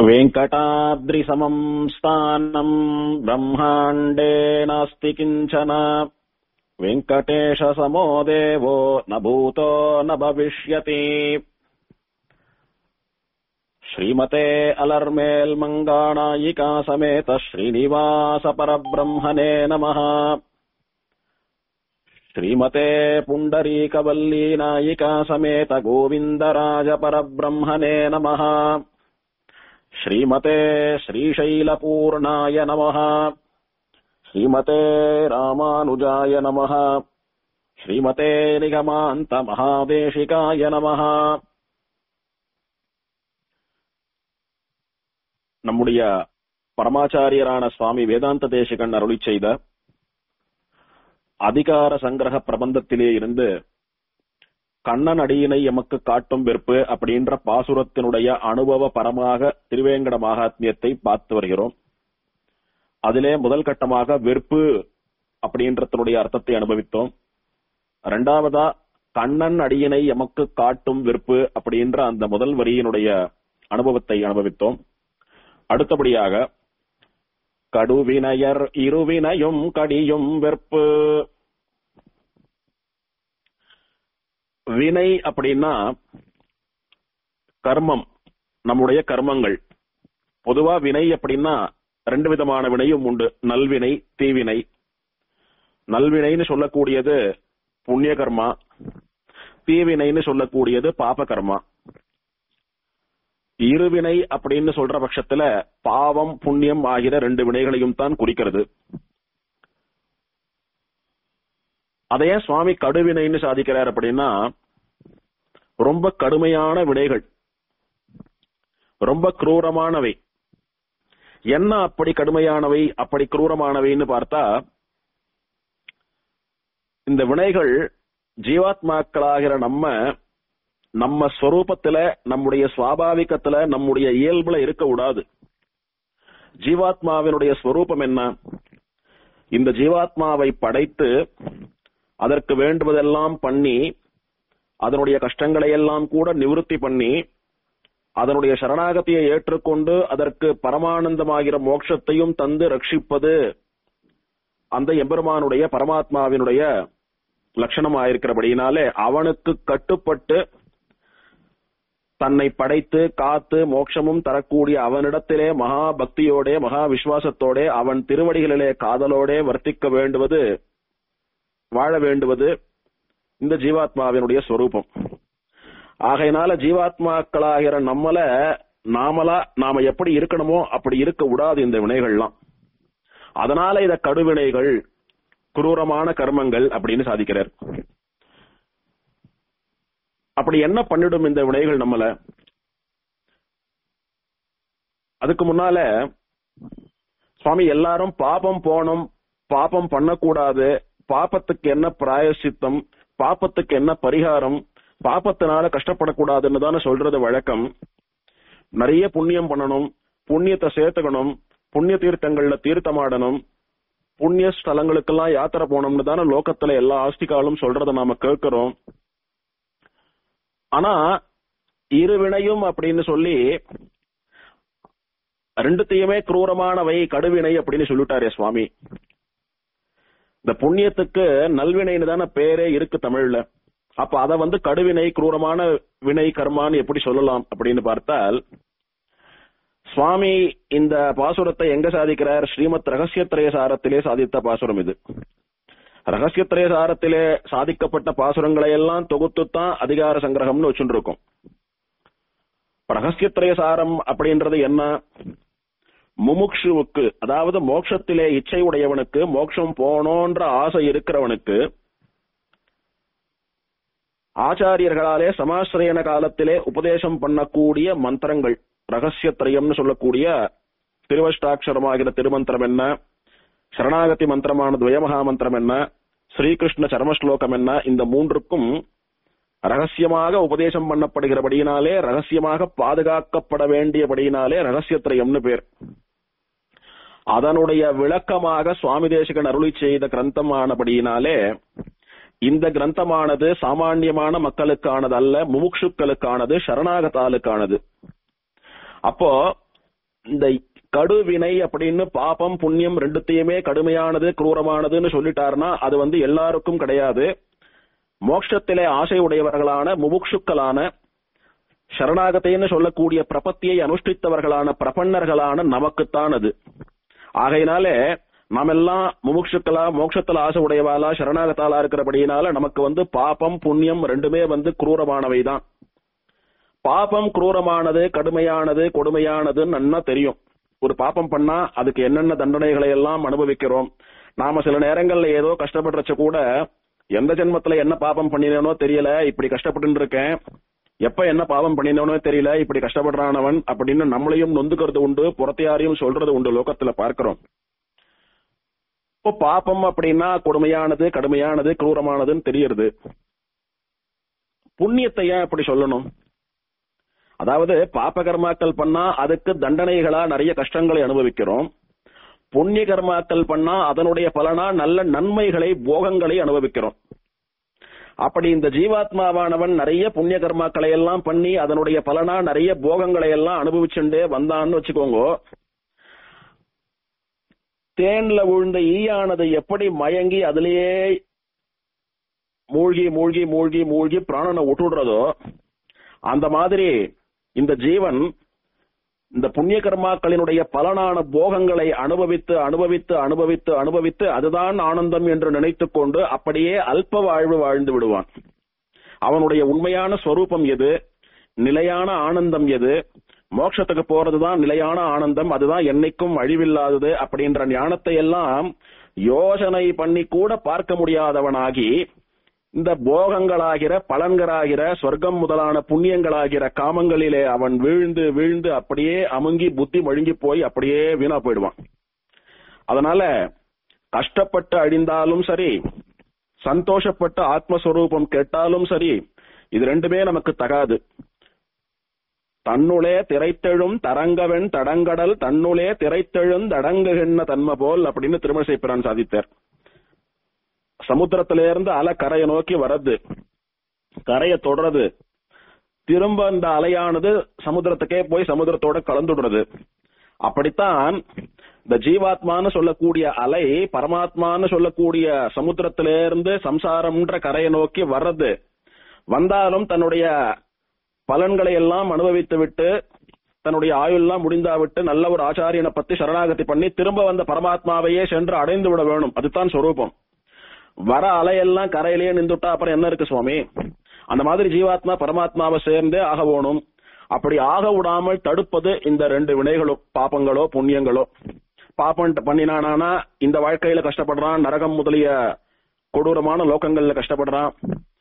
वेङ्कटाद्रिसमम् स्थानम् ब्रह्माण्डे नास्ति किञ्चन वेङ्कटेशसमो देवो न भूतो न भविष्यति श्रीमते अलर्मेल्मङ्गाणायिका समेत श्रीनिवासपरब्रह्मणे नमः श्रीमते पुण्डरीकवल्लीनायिका समेत गोविन्दराजपरब्रह्मणे नमः श्रीमते श्रीशैलपूर्णाय नमः श्रीमते रामानुजाय नमः श्रीमते निगमान्तमहादेशिकाय नमः நம்முடைய பரமாச்சாரியரான சுவாமி வேதாந்த தேசிகன் அருளி செய்த அதிகார சங்கிரக பிரபந்தத்திலே இருந்து கண்ணன் அடியினை எமக்கு காட்டும் வெறுப்பு அப்படின்ற பாசுரத்தினுடைய அனுபவ பரமாக திருவேங்கட மகாத்மியத்தை பார்த்து வருகிறோம் அதிலே முதல் கட்டமாக வெறுப்பு அப்படின்றதனுடைய அர்த்தத்தை அனுபவித்தோம் இரண்டாவதா கண்ணன் அடியினை எமக்கு காட்டும் வெறுப்பு அப்படின்ற அந்த முதல் வரியினுடைய அனுபவத்தை அனுபவித்தோம் அடுத்தபடியாக கடுவினையர் இருவினையும் கடியும் வெறுப்பு வினை அப்படின்னா கர்மம் நம்முடைய கர்மங்கள் பொதுவா வினை அப்படின்னா ரெண்டு விதமான வினையும் உண்டு நல்வினை தீவினை நல்வினைன்னு சொல்லக்கூடியது புண்ணிய கர்மா தீவினைன்னு சொல்லக்கூடியது பாப கர்மா இருவினை அப்படின்னு சொல்ற பட்சத்துல பாவம் புண்ணியம் ஆகிற ரெண்டு வினைகளையும் தான் குறிக்கிறது அதையே சுவாமி கடுவினைன்னு சாதிக்கிறார் அப்படின்னா ரொம்ப கடுமையான வினைகள் ரொம்ப குரூரமானவை என்ன அப்படி கடுமையானவை அப்படி குரூரமானவைன்னு பார்த்தா இந்த வினைகள் ஜீவாத்மாக்களாகிற நம்ம நம்ம ஸ்வரூபத்துல நம்முடைய சுவாபாவிகத்துல நம்முடைய இயல்புல இருக்க கூடாது ஜீவாத்மாவினுடைய ஸ்வரூபம் என்ன இந்த ஜீவாத்மாவை படைத்து அதற்கு வேண்டுவதெல்லாம் பண்ணி அதனுடைய கஷ்டங்களை எல்லாம் கூட நிவிருத்தி பண்ணி அதனுடைய சரணாகத்தியை ஏற்றுக்கொண்டு அதற்கு பரமானந்தமாகிற மோட்சத்தையும் தந்து ரட்சிப்பது அந்த எம்பெருமானுடைய பரமாத்மாவினுடைய லட்சணமாயிருக்கிறபடியினாலே அவனுக்கு கட்டுப்பட்டு தன்னை படைத்து காத்து மோட்சமும் தரக்கூடிய அவனிடத்திலே மகா பக்தியோட மகா விசுவாசத்தோட அவன் திருவடிகளிலே காதலோட வர்த்திக்க வேண்டுவது வாழ வேண்டுவது இந்த ஜீவாத்மாவினுடைய ஸ்வரூபம் ஆகையினால ஜீவாத்மாக்களாகிற நம்மள நாமலா நாம எப்படி இருக்கணுமோ அப்படி இருக்க விடாது இந்த வினைகள்லாம் அதனால இத கடுவினைகள் குரூரமான கர்மங்கள் அப்படின்னு சாதிக்கிறார் அப்படி என்ன பண்ணிடும் இந்த வினைகள் நம்மள அதுக்கு முன்னால சுவாமி எல்லாரும் பாபம் போனோம் பாபம் பண்ணக்கூடாது பாப்பத்துக்கு என்ன பிராயசித்தம் பாப்பத்துக்கு என்ன பரிகாரம் பாப்பத்தினால கஷ்டப்படக்கூடாதுன்னு தானே சொல்றது வழக்கம் நிறைய புண்ணியம் பண்ணணும் புண்ணியத்தை சேர்த்துக்கணும் புண்ணிய தீர்த்தங்கள்ல தீர்த்தமாடணும் புண்ணிய ஸ்தலங்களுக்கெல்லாம் யாத்திரை போனோம்னு தானே லோகத்துல எல்லா ஆஸ்திகாலும் சொல்றத நாம கேட்கிறோம் ஆனா இருவினையும் அப்படின்னு சொல்லி ரெண்டுத்தையுமே குரூரமானவை கடுவினை அப்படின்னு சொல்லிட்டாரே சுவாமி இந்த புண்ணியத்துக்கு நல்வினைன்னு தானே பேரே இருக்கு தமிழ்ல அப்ப அத வந்து கடுவினை குரூரமான வினை கர்மான்னு எப்படி சொல்லலாம் அப்படின்னு பார்த்தால் சுவாமி இந்த பாசுரத்தை எங்க சாதிக்கிறார் ஸ்ரீமத் ரகசியத்திரய சாரத்திலே சாதித்த பாசுரம் இது ரகசியத்திரய சாரத்திலே சாதிக்கப்பட்ட பாசுரங்களை எல்லாம் தொகுத்துத்தான் அதிகார சங்கிரகம்னு வச்சுட்டு இருக்கோம் ரகசியத்திரய சாரம் அப்படின்றது என்ன முமுக்ஷுவுக்கு அதாவது மோட்சத்திலே இச்சை உடையவனுக்கு மோட்சம் போனோன்ற ஆசை இருக்கிறவனுக்கு ஆச்சாரியர்களாலே சமாசிரயன காலத்திலே உபதேசம் பண்ணக்கூடிய மந்திரங்கள் ரகசியத்திரயம்னு சொல்லக்கூடிய திருவஷ்டாட்சரமாகிற திருமந்திரம் என்ன சரணாகதி மந்திரமான துவயமகா மந்திரம் என்ன ஸ்ரீகிருஷ்ண சர்மஸ்லோகம் என்ன இந்த மூன்றுக்கும் ரகசியமாக உபதேசம் பண்ணப்படுகிறபடியினாலே ரகசியமாக பாதுகாக்கப்பட வேண்டியபடியினாலே ரகசியத்திரயம்னு பேர் அதனுடைய விளக்கமாக சுவாமி தேசிகன் அருளி செய்த கிரந்தமானபடியினாலே இந்த கிரந்தமானது சாமானியமான மக்களுக்கானது அல்ல முமுட்சுக்களுக்கானது சரணாகதாலுக்கானது அப்போ இந்த கடுவினை அப்படின்னு பாபம் புண்ணியம் ரெண்டுத்தையுமே கடுமையானது குரூரமானதுன்னு சொல்லிட்டாருன்னா அது வந்து எல்லாருக்கும் கிடையாது மோட்சத்திலே ஆசை உடையவர்களான முமுட்சுக்களான சரணாகத்தைன்னு சொல்லக்கூடிய பிரபத்தியை அனுஷ்டித்தவர்களான பிரபன்னர்களான நமக்குத்தான் அது ஆகையினாலே நாம் எல்லாம் முமுட்சுக்களா மோட்சத்துல ஆசை உடையவாளா சரணாகத்தாளா இருக்கிறபடியினால நமக்கு வந்து பாபம் புண்ணியம் ரெண்டுமே வந்து குரூரமானவை தான் பாபம் குரூரமானது கடுமையானது கொடுமையானதுன்னு நன்னா தெரியும் ஒரு பாபம் பண்ணா அதுக்கு என்னென்ன தண்டனைகளை எல்லாம் அனுபவிக்கிறோம் நாம சில நேரங்கள்ல ஏதோ கஷ்டப்படுறச்ச கூட எந்த ஜென்மத்துல என்ன பாபம் பண்ணினேனோ தெரியல இப்படி கஷ்டப்பட்டு இருக்கேன் எப்ப என்ன பாவம் பண்ணினோனோ தெரியல இப்படி கஷ்டப்படுறானவன் அப்படின்னு நம்மளையும் நொந்துக்கிறது உண்டு புறத்தையாரையும் சொல்றது உண்டு லோகத்துல பார்க்கிறோம் இப்போ பாபம் அப்படின்னா கொடுமையானது கடுமையானது குரூரமானதுன்னு தெரியுது புண்ணியத்தை ஏன் அப்படி சொல்லணும் அதாவது பாப கர்மாக்கள் பண்ணா அதுக்கு தண்டனைகளா நிறைய கஷ்டங்களை அனுபவிக்கிறோம் புண்ணிய கர்மாக்கள் பண்ணா அதனுடைய பலனா நல்ல நன்மைகளை போகங்களை அனுபவிக்கிறோம் அப்படி இந்த ஜீவாத்மாவானவன் நிறைய புண்ணிய கர்மாக்களை எல்லாம் பண்ணி அதனுடைய பலனா நிறைய போகங்களை எல்லாம் அனுபவிச்சுட்டே வந்தான்னு வச்சுக்கோங்க தேன்ல விழுந்த ஈயானது எப்படி மயங்கி அதிலேயே மூழ்கி மூழ்கி மூழ்கி மூழ்கி பிராணனை விட்டுடுறதோ அந்த மாதிரி இந்த ஜீவன் இந்த புண்ணிய கர்மாக்களினுடைய பலனான போகங்களை அனுபவித்து அனுபவித்து அனுபவித்து அனுபவித்து அதுதான் ஆனந்தம் என்று நினைத்துக் கொண்டு அப்படியே அல்ப வாழ்வு வாழ்ந்து விடுவான் அவனுடைய உண்மையான ஸ்வரூபம் எது நிலையான ஆனந்தம் எது மோட்சத்துக்கு போறதுதான் நிலையான ஆனந்தம் அதுதான் என்னைக்கும் அழிவில்லாதது அப்படின்ற ஞானத்தை எல்லாம் யோசனை பண்ணி கூட பார்க்க முடியாதவனாகி இந்த போகங்களாகிற பலன்களாகிற சொர்க்கம் முதலான புண்ணியங்களாகிற காமங்களிலே அவன் வீழ்ந்து வீழ்ந்து அப்படியே அமுங்கி புத்தி மழுங்கி போய் அப்படியே வீணா போயிடுவான் அதனால கஷ்டப்பட்டு அழிந்தாலும் சரி சந்தோஷப்பட்டு ஆத்மஸ்வரூபம் கேட்டாலும் சரி இது ரெண்டுமே நமக்கு தகாது தன்னுளே திரைத்தெழும் தரங்கவன் தடங்கடல் தன்னுளே திரைத்தெழும் தடங்குகின்ற தன்மை போல் அப்படின்னு திருமணை பிரான் சாதித்தார் சமுத்திரத்திலிருந்து அலை கரையை நோக்கி வர்றது கரையை தொடறது திரும்ப இந்த அலையானது சமுத்திரத்துக்கே போய் சமுத்திரத்தோட கலந்துடுறது அப்படித்தான் இந்த ஜீவாத்மான்னு சொல்லக்கூடிய அலை பரமாத்மான்னு சொல்லக்கூடிய சமுத்திரத்திலிருந்து சம்சாரம்ன்ற கரையை நோக்கி வர்றது வந்தாலும் தன்னுடைய பலன்களை எல்லாம் அனுபவித்து விட்டு தன்னுடைய ஆயுள்லாம் முடிந்தா விட்டு நல்ல ஒரு ஆச்சாரியனை பத்தி சரணாகதி பண்ணி திரும்ப வந்த பரமாத்மாவையே சென்று அடைந்து விட வேணும் அதுதான் சொரூபம் வர அலையெல்லாம் கரையிலேயே நின்றுட்டா அப்புறம் என்ன இருக்கு சுவாமி அந்த மாதிரி ஜீவாத்மா பரமாத்மாவை சேர்ந்தே ஆக வேணும் அப்படி ஆக விடாமல் தடுப்பது இந்த ரெண்டு வினைகளும் பாப்பங்களோ புண்ணியங்களோ பாப்பம் பண்ணினானா இந்த வாழ்க்கையில கஷ்டப்படுறான் நரகம் முதலிய கொடூரமான லோகங்கள்ல கஷ்டப்படுறான்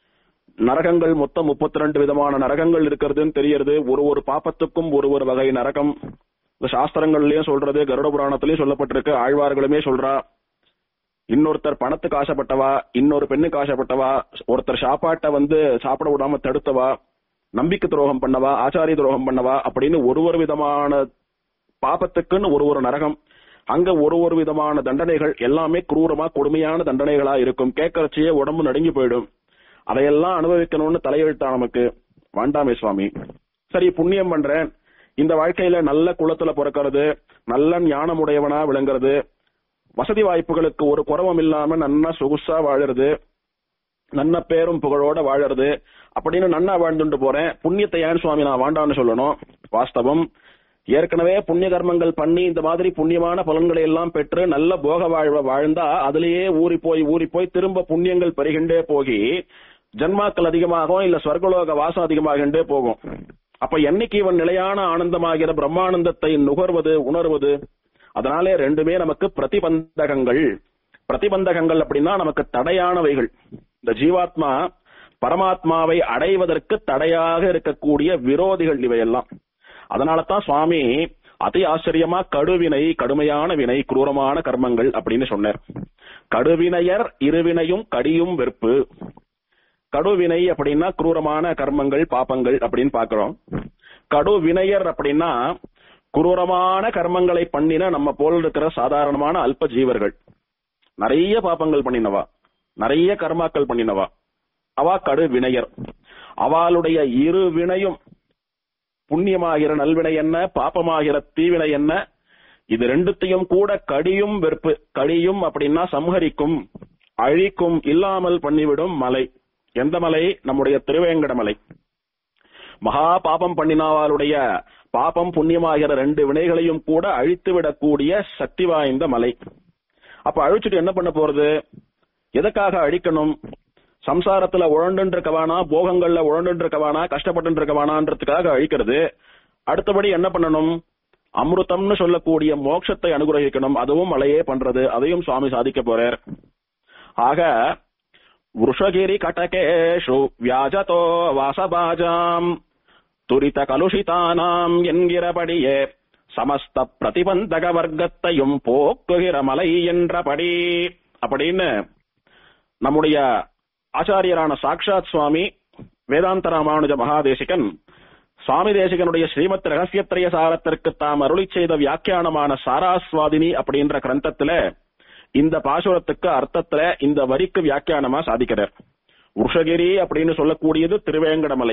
நரகங்கள் மொத்தம் முப்பத்தி ரெண்டு விதமான நரகங்கள் இருக்கிறதுன்னு தெரியறது ஒரு ஒரு பாப்பத்துக்கும் ஒரு ஒரு வகை நரகம் இந்த சாஸ்திரங்கள்லயும் சொல்றது கருட புராணத்திலயும் சொல்லப்பட்டிருக்கு ஆழ்வார்களுமே சொல்றா இன்னொருத்தர் பணத்துக்கு ஆசைப்பட்டவா இன்னொரு பெண்ணுக்கு ஆசைப்பட்டவா ஒருத்தர் சாப்பாட்டை வந்து சாப்பிட விடாம தடுத்தவா நம்பிக்கை துரோகம் பண்ணவா ஆச்சாரிய துரோகம் பண்ணவா அப்படின்னு ஒரு ஒரு விதமான பாபத்துக்குன்னு ஒரு ஒரு நரகம் அங்க ஒரு ஒரு விதமான தண்டனைகள் எல்லாமே குரூரமா கொடுமையான தண்டனைகளா இருக்கும் கேட்கறச்சியே உடம்பு நடுங்கி போயிடும் அதையெல்லாம் அனுபவிக்கணும்னு தலையெழுத்தா நமக்கு வாண்டாமே சுவாமி சரி புண்ணியம் பண்றேன் இந்த வாழ்க்கையில நல்ல குலத்துல பிறக்கிறது நல்ல ஞானம் உடையவனா விளங்குறது வசதி வாய்ப்புகளுக்கு ஒரு குறவம் இல்லாம நன்னா சொகுசா வாழறது நன்ன பேரும் புகழோட வாழறது அப்படின்னு நன்னா வாழ்ந்துட்டு போறேன் புண்ணியத்தை ஏன் சுவாமி நான் வாண்டான்னு சொல்லணும் வாஸ்தவம் ஏற்கனவே புண்ணிய கர்மங்கள் பண்ணி இந்த மாதிரி புண்ணியமான பலன்களை எல்லாம் பெற்று நல்ல போக வாழ்வ வாழ்ந்தா அதுலயே ஊறி போய் ஊறி போய் திரும்ப புண்ணியங்கள் பெருகின்றே போகி ஜன்மாக்கள் அதிகமாகும் இல்ல ஸ்வர்கலோக வாசம் அதிகமாகின்றே போகும் அப்ப என்னைக்கு இவன் நிலையான ஆனந்தமாகிற பிரம்மானந்தத்தை நுகர்வது உணர்வது அதனாலே ரெண்டுமே நமக்கு பிரதிபந்தகங்கள் பிரதிபந்தகங்கள் அப்படின்னா நமக்கு தடையானவைகள் இந்த ஜீவாத்மா பரமாத்மாவை அடைவதற்கு தடையாக இருக்கக்கூடிய விரோதிகள் இவையெல்லாம் அதனால தான் சுவாமி அதி ஆச்சரியமா கடுவினை கடுமையான வினை குரூரமான கர்மங்கள் அப்படின்னு சொன்னார் கடுவினையர் இருவினையும் கடியும் வெறுப்பு கடுவினை அப்படின்னா குரூரமான கர்மங்கள் பாப்பங்கள் அப்படின்னு பாக்குறோம் கடுவினையர் அப்படின்னா குரூரமான கர்மங்களை பண்ணின நம்ம போல இருக்கிற சாதாரணமான அல்ப ஜீவர்கள் நிறைய பாப்பங்கள் பண்ணினவா நிறைய கர்மாக்கள் பண்ணினவா அவா கடு வினையர் அவளுடைய இரு வினையும் புண்ணியமாகிற நல்வினை என்ன பாப்பமாகிற தீவினை என்ன இது ரெண்டுத்தையும் கூட கடியும் வெறுப்பு கடியும் அப்படின்னா சம்ஹரிக்கும் அழிக்கும் இல்லாமல் பண்ணிவிடும் மலை எந்த மலை நம்முடைய திருவேங்கட மலை மகா பாபம் பண்ணினாவாளுடைய பாபம் புண்ணியமாகிற ரெண்டு வினைகளையும் கூட அழித்து விடக்கூடிய சக்தி வாய்ந்த மலை அப்ப அழிச்சுட்டு என்ன பண்ண போறது எதுக்காக அழிக்கணும் சம்சாரத்துல உழண்டு இருக்கவானா போகங்கள்ல உழண்டு இருக்கவானா கஷ்டப்பட்டு இருக்கவானான்றதுக்காக அழிக்கிறது அடுத்தபடி என்ன பண்ணணும் அமிர்தம்னு சொல்லக்கூடிய மோட்சத்தை அனுகிரகிக்கணும் அதுவும் மலையே பண்றது அதையும் சுவாமி சாதிக்க போறார் ஆக வృషగిరి கட்டகேஷு வியாஜதோ வாசபாஜாம் துரித கலுஷிதானாம் என்கிறபடியே சமஸ்த பிரதிபந்தக வர்க்கத்தையும் போக்குகிற மலை என்றபடி அப்படின்னு நம்முடைய ஆச்சாரியரான சாக்ஷாத் சுவாமி வேதாந்த ராமானுஜ மகாதேசிகன் சுவாமி தேசிகனுடைய ஸ்ரீமத் ரகசியத்திரய சாரத்திற்கு தாம் அருளி செய்த வியாக்கியானமான சாராஸ்வாதினி அப்படின்ற கிரந்தத்துல இந்த பாசுரத்துக்கு அர்த்தத்துல இந்த வரிக்கு வியாக்கியானமா சாதிக்கிறார் உருஷகிரி அப்படின்னு சொல்லக்கூடியது திருவேங்கடமலை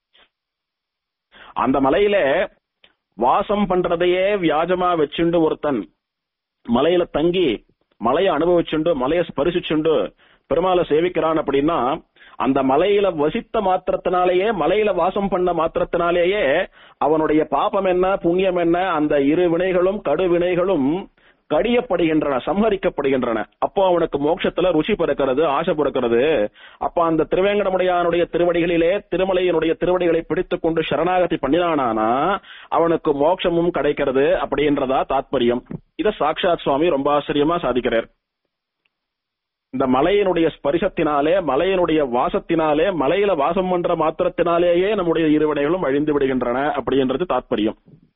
அந்த மலையில வாசம் பண்றதையே வியாஜமா வச்சுண்டு ஒருத்தன் மலையில தங்கி மலையை அனுபவிச்சுண்டு மலையை ஸ்பரிசிச்சுண்டு பெருமாளை சேவிக்கிறான் அப்படின்னா அந்த மலையில வசித்த மாத்திரத்தினாலேயே மலையில வாசம் பண்ண மாத்திரத்தினாலேயே அவனுடைய பாபம் என்ன புண்ணியம் என்ன அந்த இரு வினைகளும் கடு வினைகளும் கடியப்படுகின்றன சம்ஹரிக்கப்படுகின்றன அப்போ அவனுக்கு மோட்சத்துல ருச்சி பிறக்கிறது ஆசை பிறக்கிறது அப்ப அந்த திருவேங்கடமுடையானுடைய திருவடிகளிலே திருமலையினுடைய திருவடிகளை பிடித்துக் கொண்டு சரணாகதி பண்ணினானா அவனுக்கு மோட்சமும் கிடைக்கிறது அப்படின்றதா தாத்பரியம் இத சாக்ஷாத் சுவாமி ரொம்ப ஆச்சரியமா சாதிக்கிறார் இந்த மலையினுடைய ஸ்பரிசத்தினாலே மலையினுடைய வாசத்தினாலே மலையில வாசம் பண்ற மாத்திரத்தினாலேயே நம்முடைய இருவினைகளும் அழிந்து விடுகின்றன அப்படின்றது தாத்பரியம்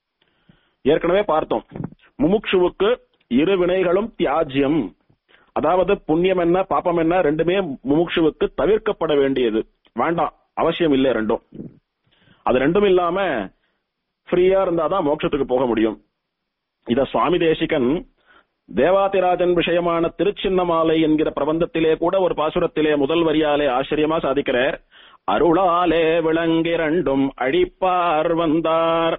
ஏற்கனவே பார்த்தோம் முமுட்சுவுக்கு இரு வினைகளும் தியாஜ்யம் அதாவது புண்ணியம் என்ன பாப்பம் என்ன ரெண்டுமே முமுட்சுவுக்கு தவிர்க்கப்பட வேண்டியது வேண்டாம் அவசியம் இல்லை ரெண்டும் அது ரெண்டும் இல்லாம ஃப்ரீயா இருந்தாதான் மோட்சத்துக்கு போக முடியும் இத சுவாமி தேசிகன் தேவாதிராஜன் விஷயமான திருச்சின்னமாலை என்கிற பிரபந்தத்திலே கூட ஒரு பாசுரத்திலே முதல் வரியாலே ஆச்சரியமா சாதிக்கிறார் அருளாலே விளங்கிரண்டும் அழிப்பார் வந்தார்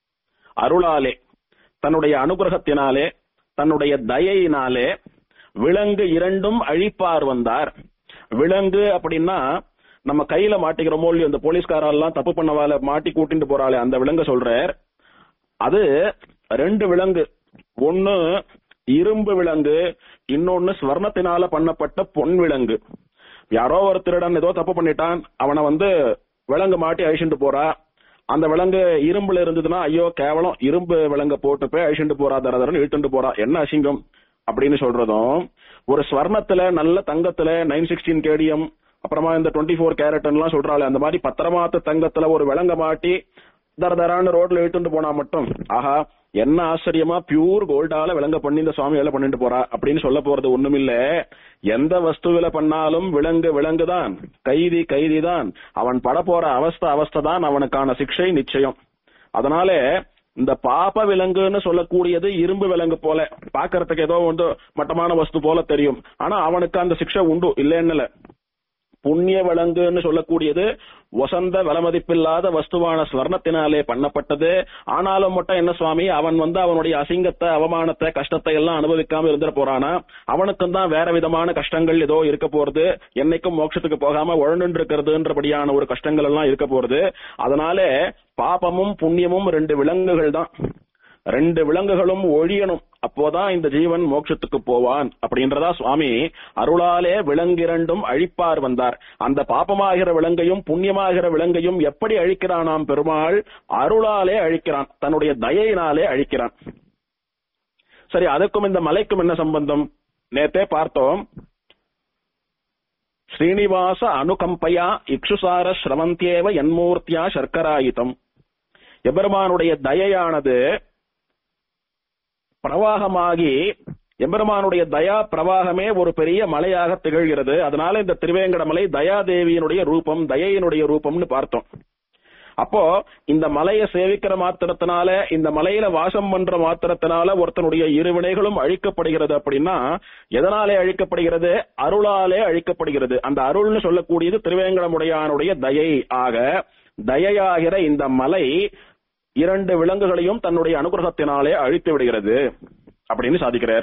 அருளாலே தன்னுடைய அனுகிரகத்தினாலே தன்னுடைய தயையினாலே விலங்கு இரண்டும் அழிப்பார் வந்தார் விலங்கு அப்படின்னா நம்ம கையில மாட்டிக்கிறோமோ இல்லையோ இந்த போலீஸ்காரெல்லாம் தப்பு பண்ணவால மாட்டி கூட்டிட்டு போறாளே அந்த விலங்க சொல்றார் அது ரெண்டு விலங்கு ஒன்னு இரும்பு விலங்கு இன்னொன்னு ஸ்வர்ணத்தினால பண்ணப்பட்ட பொன் விலங்கு யாரோ ஒரு திருடன் ஏதோ தப்பு பண்ணிட்டான் அவனை வந்து விலங்கு மாட்டி அழிச்சுட்டு போறா அந்த விலங்கு இரும்புல இருந்ததுன்னா ஐயோ கேவலம் இரும்பு விலங்க போட்டு போய் அழிச்சுட்டு போறா தரதரன்னு இழுத்துட்டு போறா என்ன அசிங்கம் அப்படின்னு சொல்றதும் ஒரு ஸ்வர்ணத்துல நல்ல தங்கத்துல நைன் சிக்ஸ்டீன் கேடிஎம் அப்புறமா இந்த டுவெண்ட்டி ஃபோர் கேரட்லாம் சொல்றாள் அந்த மாதிரி பத்திரமாத்து தங்கத்துல ஒரு விலங்க மாட்டி தர தரான்னு ரோட்ல இழுத்துட்டு போனா மட்டும் ஆஹா என்ன ஆச்சரியமா பியூர் கோல்டால விலங்க பண்ணி இந்த சுவாமி வேலை பண்ணிட்டு போறா அப்படின்னு சொல்ல போறது ஒண்ணுமில்ல எந்த வஸ்துவில பண்ணாலும் விலங்கு விலங்குதான் கைதி கைதிதான் அவன் பட போற அவஸ்தை அவஸ்தை தான் அவனுக்கான சிக்ஷை நிச்சயம் அதனால இந்த பாப விலங்குன்னு சொல்லக்கூடியது இரும்பு விலங்கு போல பாக்குறதுக்கு ஏதோ வந்து மட்டமான வஸ்து போல தெரியும் ஆனா அவனுக்கு அந்த சிக்ஷை உண்டு இல்லைன்னு புண்ணிய விலங்குன்னு சொல்லக்கூடியது வசந்த விலமதிப்பில்லாத வஸ்துவான ஸ்வர்ணத்தினாலே பண்ணப்பட்டது ஆனாலும் மட்டும் என்ன சுவாமி அவன் வந்து அவனுடைய அசிங்கத்தை அவமானத்தை கஷ்டத்தை எல்லாம் அனுபவிக்காம இருந்துட போறானா அவனுக்கும் தான் வேற விதமான கஷ்டங்கள் ஏதோ இருக்க போறது என்னைக்கும் மோட்சத்துக்கு போகாம உழண்டு இருக்கிறதுன்றபடியான ஒரு கஷ்டங்கள் எல்லாம் இருக்க போறது அதனால பாபமும் புண்ணியமும் ரெண்டு விலங்குகள் தான் ரெண்டு விலங்குகளும் ஒழியணும் அப்போதான் இந்த ஜீவன் மோட்சத்துக்கு போவான் அப்படின்றதா சுவாமி அருளாலே விலங்கிரண்டும் அழிப்பார் வந்தார் அந்த பாப்பமாகிற விலங்கையும் புண்ணியமாகிற விலங்கையும் எப்படி அழிக்கிறானாம் பெருமாள் அருளாலே அழிக்கிறான் தன்னுடைய தயையினாலே அழிக்கிறான் சரி அதுக்கும் இந்த மலைக்கும் என்ன சம்பந்தம் நேத்தே பார்த்தோம் ஸ்ரீனிவாச அனுகம்பையா இக்ஷுசார ஸ்ரவந்தியேவ என்மூர்த்தியா சர்க்கராயுதம் எபெருமானுடைய தயையானது பிரவாகமாகி எம்பெருமானுடைய தயா பிரவாகமே ஒரு பெரிய மலையாக திகழ்கிறது அதனால இந்த திருவேங்கடமலை தயாதேவியினுடைய ரூபம் தயையினுடைய ரூபம்னு பார்த்தோம் அப்போ இந்த மலையை சேவிக்கிற மாத்திரத்தினால இந்த மலையில வாசம் பண்ற மாத்திரத்தினால ஒருத்தனுடைய இருவினைகளும் அழிக்கப்படுகிறது அப்படின்னா எதனாலே அழிக்கப்படுகிறது அருளாலே அழிக்கப்படுகிறது அந்த அருள்னு சொல்லக்கூடியது திருவேங்கடமுடையானுடைய தயை ஆக தயையாகிற இந்த மலை இரண்டு விலங்குகளையும் தன்னுடைய அனுகிரகத்தினாலே அழித்து விடுகிறது அப்படின்னு சாதிக்கிறார்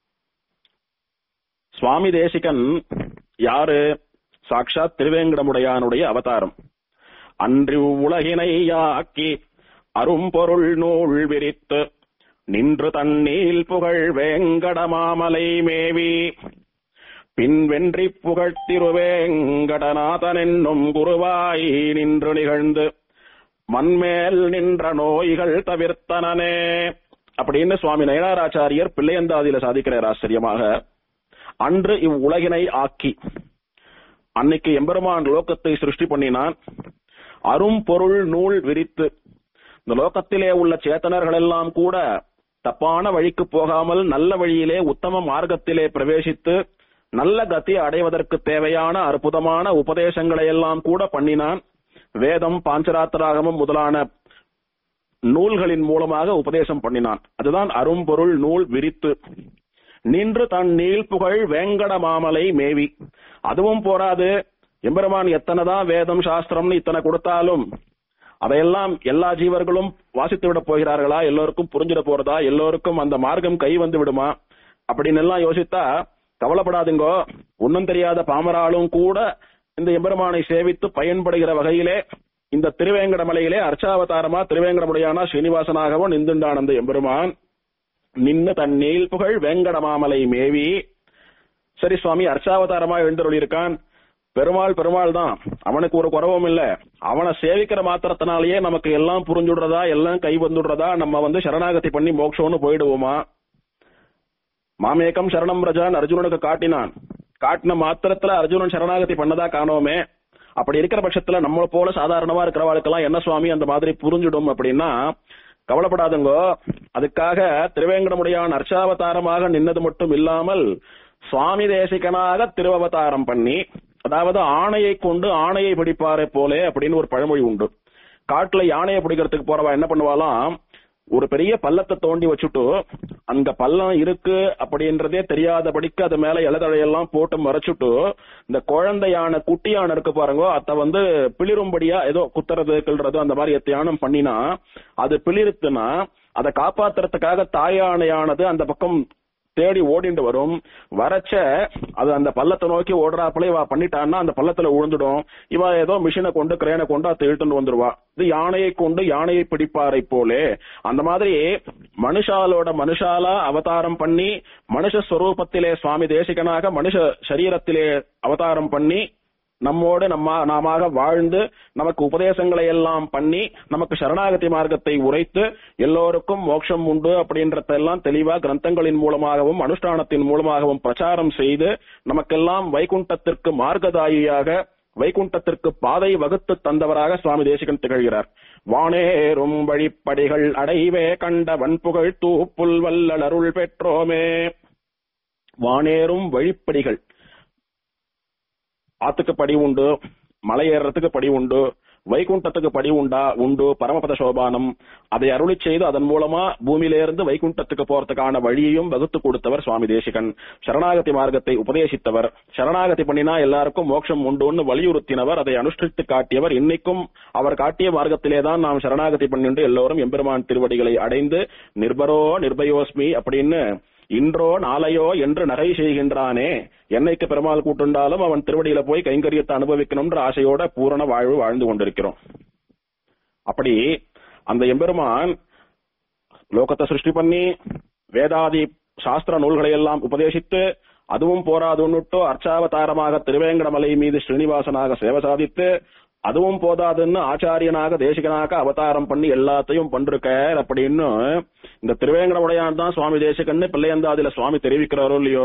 சுவாமி தேசிகன் யாரு சாக்ஷாத் திருவேங்கடமுடையானுடைய அவதாரம் அன்று உலகினை யாக்கி அரும்பொருள் நூல் விரித்து நின்று தண்ணீல் புகழ் வேங்கடமாமலை மேவி பின் வென்றி புகழ்த்திருவேங்கடநாதன் என்னும் குருவாய் நின்று நிகழ்ந்து மண்மேல் நின்ற நோய்கள் தவிர்த்தனனே அப்படின்னு சுவாமி நயனாராச்சாரியர் பிள்ளையந்தாதியில சாதிக்கிறார் ஆச்சரியமாக அன்று இவ்வுலகினை ஆக்கி அன்னைக்கு எம்பெருமான் லோகத்தை சிருஷ்டி பண்ணினான் அரும்பொருள் நூல் விரித்து இந்த லோகத்திலே உள்ள சேத்தனர்கள் எல்லாம் கூட தப்பான வழிக்கு போகாமல் நல்ல வழியிலே உத்தம மார்க்கத்திலே பிரவேசித்து நல்ல கதி அடைவதற்கு தேவையான அற்புதமான உபதேசங்களை எல்லாம் கூட பண்ணினான் வேதம் பாஞ்சராத்திராகமம் முதலான நூல்களின் மூலமாக உபதேசம் பண்ணினான் அதுதான் அரும்பொருள் நூல் விரித்து நின்று தன் நீள் புகழ் வேங்கட மாமலை மேவி அதுவும் போராது எம்பெருமான் எத்தனைதான் வேதம் சாஸ்திரம்னு இத்தனை கொடுத்தாலும் அதையெல்லாம் எல்லா ஜீவர்களும் வாசித்து விட போகிறார்களா எல்லோருக்கும் புரிஞ்சிட போறதா எல்லோருக்கும் அந்த மார்க்கம் கை வந்து விடுமா அப்படின்னு எல்லாம் யோசித்தா கவலைப்படாதுங்கோ ஒன்னும் தெரியாத பாமராலும் கூட இந்த எம்பெருமானை சேவித்து பயன்படுகிற வகையிலே இந்த திருவேங்கடமலையிலே அர்ச்சாவதாரமா திருவேங்கடமுடையானா ஸ்ரீனிவாசனாகவும் நின்றுண்டான் அந்த எம்பெருமான் நின்னு தன் நீல் புகழ் வேங்கடமாமலை மேவி சரி சுவாமி அர்ச்சாவதாரமா எழுந்தருளி இருக்கான் பெருமாள் பெருமாள் தான் அவனுக்கு ஒரு குறவும் இல்ல அவனை சேவிக்கிற மாத்திரத்தினாலேயே நமக்கு எல்லாம் புரிஞ்சுடுறதா எல்லாம் கை வந்துடுறதா நம்ம வந்து சரணாகதி பண்ணி மோட்சம்னு போயிடுவோமா மாமேகம் சரணம் ரஜான் அர்ஜுனனுக்கு காட்டினான் காட்டின மாத்திரத்துல அர்ஜுனன் சரணாகதி பண்ணதா காணோமே அப்படி இருக்கிற பட்சத்துல நம்மள போல சாதாரணமா இருக்கிறவாளுக்கெல்லாம் என்ன சுவாமி அந்த மாதிரி புரிஞ்சுடும் அப்படின்னா கவலைப்படாதுங்கோ அதுக்காக திருவேங்கடமுடையான் அர்ச்சாவதாரமாக நின்னது மட்டும் இல்லாமல் சுவாமி தேசிகனாக திருவவதாரம் பண்ணி அதாவது ஆணையை கொண்டு ஆணையை பிடிப்பாரே போலே அப்படின்னு ஒரு பழமொழி உண்டு காட்டுல யானையை பிடிக்கிறதுக்கு போறவா என்ன பண்ணுவாலாம் ஒரு பெரிய பள்ளத்தை தோண்டி வச்சுட்டு அங்க பள்ளம் இருக்கு அப்படின்றதே தெரியாதபடிக்கு அது மேல இலதழையெல்லாம் போட்டு மறைச்சுட்டு இந்த குழந்தை யானை குட்டி யானை இருக்கு பாருங்க அத வந்து பிளிரும்படியா ஏதோ குத்துறது கிள்றது அந்த மாதிரி எத்தையானம் பண்ணினா அது பிளிருத்துனா அதை காப்பாத்துறதுக்காக தாயானையானது அந்த பக்கம் தேடி ஓடிண்டு வரும் வரச்ச அது அந்த பள்ளத்தை நோக்கி ஓடுறாப்புல இவ பண்ணிட்டான்னா அந்த பள்ளத்துல விழுந்துடும் இவ ஏதோ மிஷினை கொண்டு கிரேனை கொண்டு அதை இழுத்துட்டு வந்துருவா இது யானையை கொண்டு யானையை பிடிப்பாரை போலே அந்த மாதிரி மனுஷாலோட மனுஷாலா அவதாரம் பண்ணி மனுஷ ஸ்வரூபத்திலே சுவாமி தேசிகனாக மனுஷ சரீரத்திலே அவதாரம் பண்ணி நம்மோடு நம்ம நாமாக வாழ்ந்து நமக்கு உபதேசங்களை எல்லாம் பண்ணி நமக்கு சரணாகதி மார்க்கத்தை உரைத்து எல்லோருக்கும் மோட்சம் உண்டு அப்படின்றதெல்லாம் தெளிவா கிரந்தங்களின் மூலமாகவும் அனுஷ்டானத்தின் மூலமாகவும் பிரச்சாரம் செய்து நமக்கெல்லாம் வைகுண்டத்திற்கு மார்க்கதாயியாக வைகுண்டத்திற்கு பாதை வகுத்து தந்தவராக சுவாமி தேசிகன் திகழ்கிறார் வானேறும் வழிப்படிகள் அடைவே கண்ட வன்புகழ் தூப்புல் வல்லல் அருள் பெற்றோமே வானேறும் வழிப்படிகள் ஆத்துக்கு படி உண்டு மலை ஏறுறதுக்கு படி உண்டு வைகுண்டத்துக்கு படி உண்டா உண்டு பரமபத சோபானம் அதை அருளி செய்து அதன் மூலமா பூமியிலிருந்து வைகுண்டத்துக்கு போறதுக்கான வழியையும் வகுத்து கொடுத்தவர் சுவாமி தேசிகன் சரணாகதி மார்க்கத்தை உபதேசித்தவர் சரணாகதி பண்ணினா எல்லாருக்கும் மோட்சம் உண்டுன்னு வலியுறுத்தினவர் அதை அனுஷ்டித்து காட்டியவர் இன்னைக்கும் அவர் காட்டிய மார்க்கத்திலே தான் நாம் சரணாகதி பண்ணிட்டு எல்லோரும் எம்பெருமான் திருவடிகளை அடைந்து நிர்பரோ நிர்பயோஸ்மி அப்படின்னு இன்றோ நாளையோ என்று நகை செய்கின்றானே என்னைக்கு பெருமாள் கூட்டுண்டாலும் அவன் திருவடியில போய் கைங்கரியத்தை அனுபவிக்கணும்ன்ற ஆசையோட பூரண வாழ்வு வாழ்ந்து கொண்டிருக்கிறோம் அப்படி அந்த எம்பெருமான் லோகத்தை சிருஷ்டி பண்ணி வேதாதி சாஸ்திர நூல்களை எல்லாம் உபதேசித்து அதுவும் போராதுன்னுட்டு அர்ச்சாவதாரமாக திருவேங்கடமலை மீது ஸ்ரீனிவாசனாக சேவை சாதித்து அதுவும் போதாதுன்னு ஆச்சாரியனாக தேசிகனாக அவதாரம் பண்ணி எல்லாத்தையும் பண்ருக்க அப்படின்னு இந்த திருவேங்கடமுடையான் தான் சுவாமி தேசிகன்னு பிள்ளையந்தாதில சுவாமி தெரிவிக்கிறாரோ இல்லையோ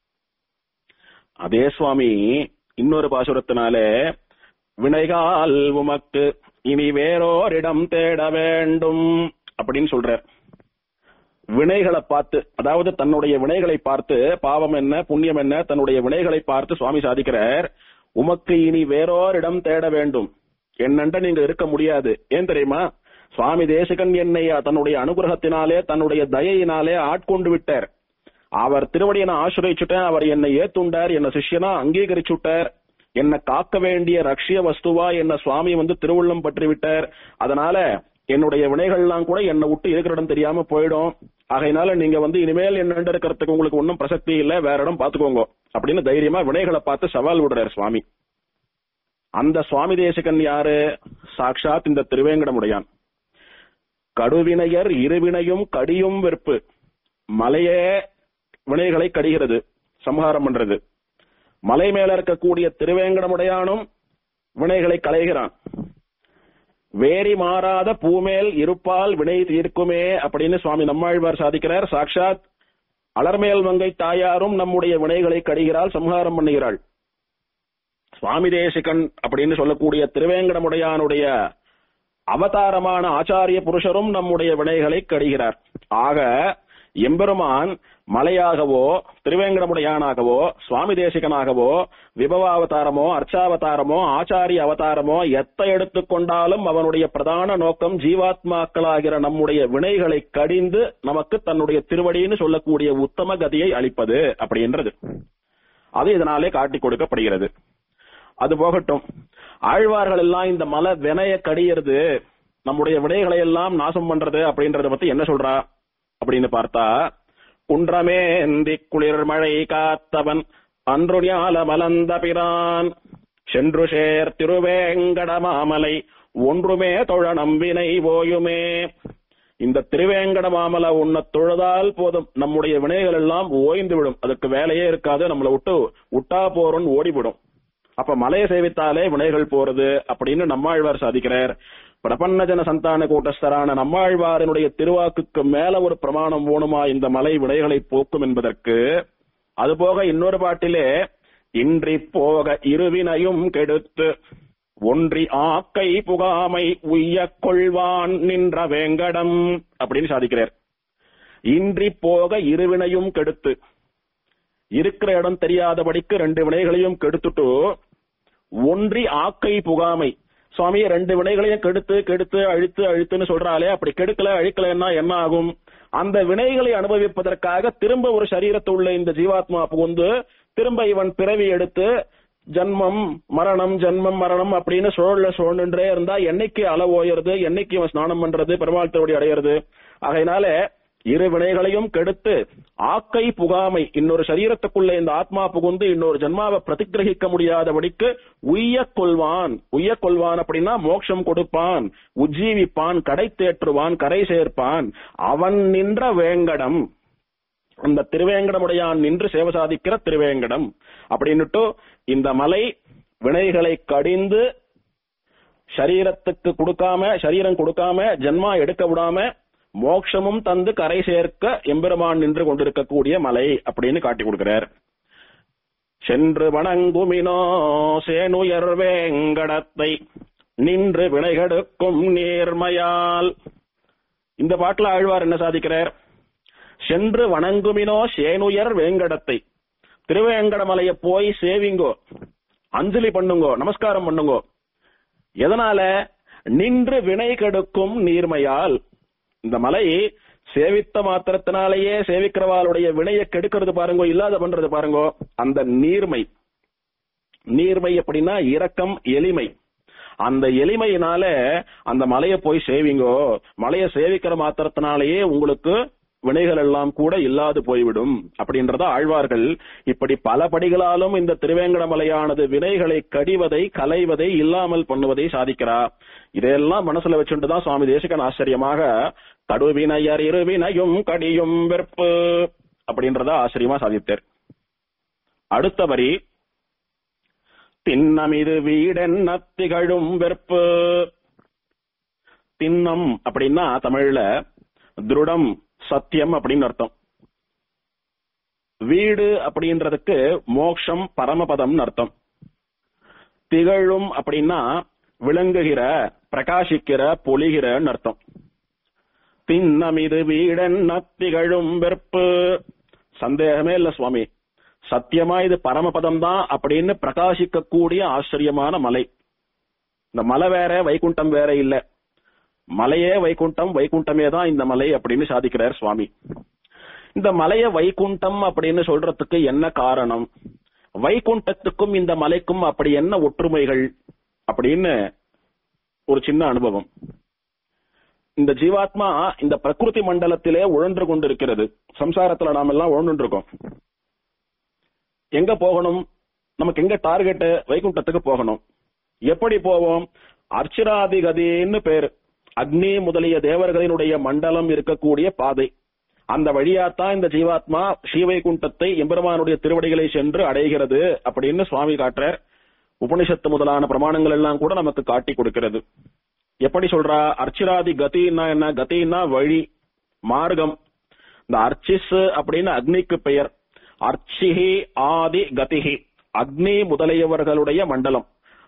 அதே சுவாமி இன்னொரு பாசுரத்தினாலே வினைகால் உமக்கு இனி வேறோரிடம் தேட வேண்டும் அப்படின்னு சொல்றார் வினைகளை பார்த்து அதாவது தன்னுடைய வினைகளை பார்த்து பாவம் என்ன புண்ணியம் என்ன தன்னுடைய வினைகளை பார்த்து சுவாமி சாதிக்கிறார் உமக்கு இனி வேறோரிடம் தேட வேண்டும் என்னண்ட நீங்க இருக்க முடியாது ஏன் தெரியுமா சுவாமி தேசிகன் என்னை தன்னுடைய அனுகிரகத்தினாலே தன்னுடைய தயையினாலே ஆட்கொண்டு விட்டார் அவர் திருவடியை நான் ஆசிரியச்சுட்டேன் அவர் என்னை ஏத்துண்டார் என்ன சிஷ்யனா அங்கீகரிச்சுட்டார் என்ன காக்க வேண்டிய ரஷ்ய வஸ்துவா என்ன சுவாமி வந்து திருவுள்ளம் பற்றி விட்டார் அதனால என்னுடைய வினைகள்லாம் கூட என்னை விட்டு இருக்கிற இடம் தெரியாம போயிடும் ஆகையினால நீங்க வந்து இனிமேல் என்ன இருக்கிறதுக்கு உங்களுக்கு ஒன்றும் பிரசக்தி இல்ல வேற இடம் பாத்துக்கோங்க அப்படின்னு தைரியமா வினைகளை பார்த்து சவால் விடுறாரு சுவாமி அந்த சுவாமி தேசிகன் யாரு சாக்ஷாத் இந்த திருவேங்கடமுடையான் கடுவினையர் இருவினையும் கடியும் வெறுப்பு மலையே வினைகளை கடிகிறது சம்ஹாரம் பண்றது மலை மேல இருக்கக்கூடிய திருவேங்கடமுடையானும் வினைகளை களைகிறான் வேரி மாறாத பூமேல் இருப்பால் வினை தீர்க்குமே அப்படின்னு சுவாமி நம்மாழ்வார் சாதிக்கிறார் சாக்ஷாத் அலர்மேல் மங்கை தாயாரும் நம்முடைய வினைகளை கடிகிறாள் சம்ஹாரம் பண்ணுகிறாள் சுவாமி தேசிகன் அப்படின்னு சொல்லக்கூடிய திருவேங்கடமுடையானுடைய அவதாரமான ஆச்சாரிய புருஷரும் நம்முடைய வினைகளை கடிகிறார் ஆக எம்பெருமான் மலையாகவோ திருவேங்கடமுடையானாகவோ சுவாமி தேசிகனாகவோ விபவாவதாரமோ அர்ச்சாவதாரமோ ஆச்சாரிய அவதாரமோ எத்தை எடுத்துக்கொண்டாலும் அவனுடைய பிரதான நோக்கம் ஜீவாத்மாக்களாகிற நம்முடைய வினைகளை கடிந்து நமக்கு தன்னுடைய திருவடின்னு சொல்லக்கூடிய உத்தம கதியை அளிப்பது அப்படின்றது அது இதனாலே காட்டிக் கொடுக்கப்படுகிறது அது போகட்டும் ஆழ்வார்கள் எல்லாம் இந்த மலை வினைய கடியிறது நம்முடைய வினைகளை எல்லாம் நாசம் பண்றது அப்படின்றத பத்தி என்ன சொல்றா அப்படின்னு பார்த்தா குன்றமேந்தி குளிர் மழை காத்தவன் அன்று ஞால மலந்த பிரான் சென்று சேர் திருவேங்கட மாமலை ஒன்றுமே தொழ நம்பினை ஓயுமே இந்த திருவேங்கட மாமலை உன்னை தொழுதால் போதும் நம்முடைய வினைகள் எல்லாம் ஓய்ந்து விடும் அதுக்கு வேலையே இருக்காது நம்மளை விட்டு விட்டா போறோம்னு ஓடிவிடும் அப்ப மலையை சேவித்தாலே வினைகள் போறது அப்படின்னு நம்மாழ்வார் சாதிக்கிறார் பிரபன்னஜன சந்தான கூட்டஸ்தரான நம்மாழ்வாரினுடைய திருவாக்குக்கு மேல ஒரு பிரமாணம் வேணுமா இந்த மலை வினைகளை போக்கும் என்பதற்கு அதுபோக இன்னொரு பாட்டிலே இன்றி போக இருவினையும் கெடுத்து ஒன்றி ஆக்கை புகாமை உய்ய கொள்வான் நின்ற வேங்கடம் அப்படின்னு சாதிக்கிறார் இன்றி போக இருவினையும் கெடுத்து இருக்கிற இடம் தெரியாதபடிக்கு ரெண்டு வினைகளையும் கெடுத்துட்டு ஒன்றி ஆக்கை புகாமை சுவாமி ரெண்டு வினைகளையும் கெடுத்து கெடுத்து அழித்து அழித்துன்னு சொல்றாளே அப்படி கெடுக்கல அழிக்கலன்னா என்ன ஆகும் அந்த வினைகளை அனுபவிப்பதற்காக திரும்ப ஒரு சரீரத்து உள்ள இந்த ஜீவாத்மா புகுந்து திரும்ப இவன் பிறவி எடுத்து ஜன்மம் மரணம் ஜன்மம் மரணம் அப்படின்னு சுழல்ல சுழன்றுன்றே இருந்தா என்னைக்கு அள ஓயறது என்னைக்கு இவன் ஸ்நானம் பண்றது பெருமாள் திருவடி அடையிறது ஆகையினால இரு வினைகளையும் கெடுத்து ஆக்கை புகாமை இன்னொரு சரீரத்துக்குள்ள இந்த ஆத்மா புகுந்து இன்னொரு ஜன்மாவை பிரதிகிரகிக்க முடியாதபடிக்கு உய்ய கொள்வான் உய்ய கொள்வான் அப்படின்னா மோட்சம் கொடுப்பான் உஜ்ஜீவிப்பான் கடை தேற்றுவான் கரை சேர்ப்பான் அவன் நின்ற வேங்கடம் அந்த திருவேங்கடமுடையான் நின்று சேவை சாதிக்கிற திருவேங்கடம் அப்படின்னுட்டு இந்த மலை வினைகளை கடிந்து சரீரத்துக்கு கொடுக்காம சரீரம் கொடுக்காம ஜன்மா எடுக்க விடாம மோட்சமும் தந்து கரை சேர்க்க எம்பெருமான் நின்று கொண்டிருக்கக்கூடிய மலை அப்படின்னு காட்டி கொடுக்கிறார் சென்று வணங்குமினோ சேனுயர் வேங்கடத்தை நின்று வினைகெடுக்கும் நேர்மையால் இந்த பாட்டுல ஆழ்வார் என்ன சாதிக்கிறார் சென்று வணங்குமினோ சேனுயர் வேங்கடத்தை திருவேங்கடமலைய போய் சேவிங்கோ அஞ்சலி பண்ணுங்கோ நமஸ்காரம் பண்ணுங்கோ எதனால நின்று வினை கெடுக்கும் நீர்மையால் இந்த மலை சேவித்த மாத்திரத்தினாலேயே சேவிக்கிறவாளுடைய வினையை கெடுக்கிறது பாருங்கோ இல்லாத பண்றது பாருங்கோ அந்த நீர்மை நீர்மை அப்படின்னா இரக்கம் எளிமை அந்த எளிமையினால அந்த மலையை போய் சேவிங்கோ மலையை சேவிக்கிற மாத்திரத்தினாலேயே உங்களுக்கு வினைகள் எல்லாம் கூட இல்லாது போய்விடும் அப்படின்றத ஆழ்வார்கள் இப்படி பல படிகளாலும் இந்த திருவேங்கடமலையானது வினைகளை கடிவதை கலைவதை இல்லாமல் பண்ணுவதை சாதிக்கிறார் இதையெல்லாம் மனசுல வச்சுட்டு தான் சுவாமி தேசிகன் ஆச்சரியமாக கடுவினையர் இருவினையும் கடியும் வெறுப்பு அப்படின்றத ஆச்சரியமா சாதித்தார் அடுத்த வரி திண்ணமிது வீடென்ன திகழும் வெறுப்பு திண்ணம் அப்படின்னா தமிழ்ல திருடம் சத்தியம் அப்படின்னு அர்த்தம் வீடு அப்படின்றதுக்கு மோக்ஷம் பரமபதம்னு அர்த்தம் திகழும் அப்படின்னா விளங்குகிற பிரகாசிக்கிற பொலிகிறன்னு அர்த்தம் திண்ணமிது வீடென்ன திகழும் வெறுப்பு சந்தேகமே இல்ல சுவாமி சத்தியமா இது பரமபதம் தான் அப்படின்னு பிரகாசிக்கக்கூடிய ஆச்சரியமான மலை இந்த மலை வேற வைகுண்டம் வேற இல்ல மலையே வைகுண்டம் வைகுண்டமே தான் இந்த மலை அப்படின்னு சாதிக்கிறார் சுவாமி இந்த மலைய வைகுண்டம் அப்படின்னு சொல்றதுக்கு என்ன காரணம் வைகுண்டத்துக்கும் இந்த மலைக்கும் அப்படி என்ன ஒற்றுமைகள் அப்படின்னு ஒரு சின்ன அனுபவம் இந்த ஜீவாத்மா இந்த பிரகிருதி மண்டலத்திலே உழன்று கொண்டிருக்கிறது சம்சாரத்துல நாம எல்லாம் உழண்டு இருக்கோம் எங்க போகணும் நமக்கு எங்க டார்கெட் வைகுண்டத்துக்கு போகணும் எப்படி போவோம் அர்ச்சராதிகதின்னு பேரு அக்னி முதலிய தேவர்களினுடைய மண்டலம் இருக்கக்கூடிய பாதை அந்த வழியாத்தான் இந்த ஜீவாத்மா ஸ்ரீவைகுண்டத்தை எம்பெருமானுடைய திருவடிகளை சென்று அடைகிறது அப்படின்னு சுவாமி காட்டுறார் உபனிஷத்து முதலான பிரமாணங்கள் எல்லாம் கூட நமக்கு காட்டி கொடுக்கிறது எப்படி சொல்றா அர்ச்சிராதி கதின்னா என்ன கதின்னா வழி மார்க்கம் இந்த அர்ச்சிஸ் அப்படின்னு அக்னிக்கு பெயர் அர்ச்சிஹி ஆதி கதிஹி அக்னி முதலியவர்களுடைய மண்டலம்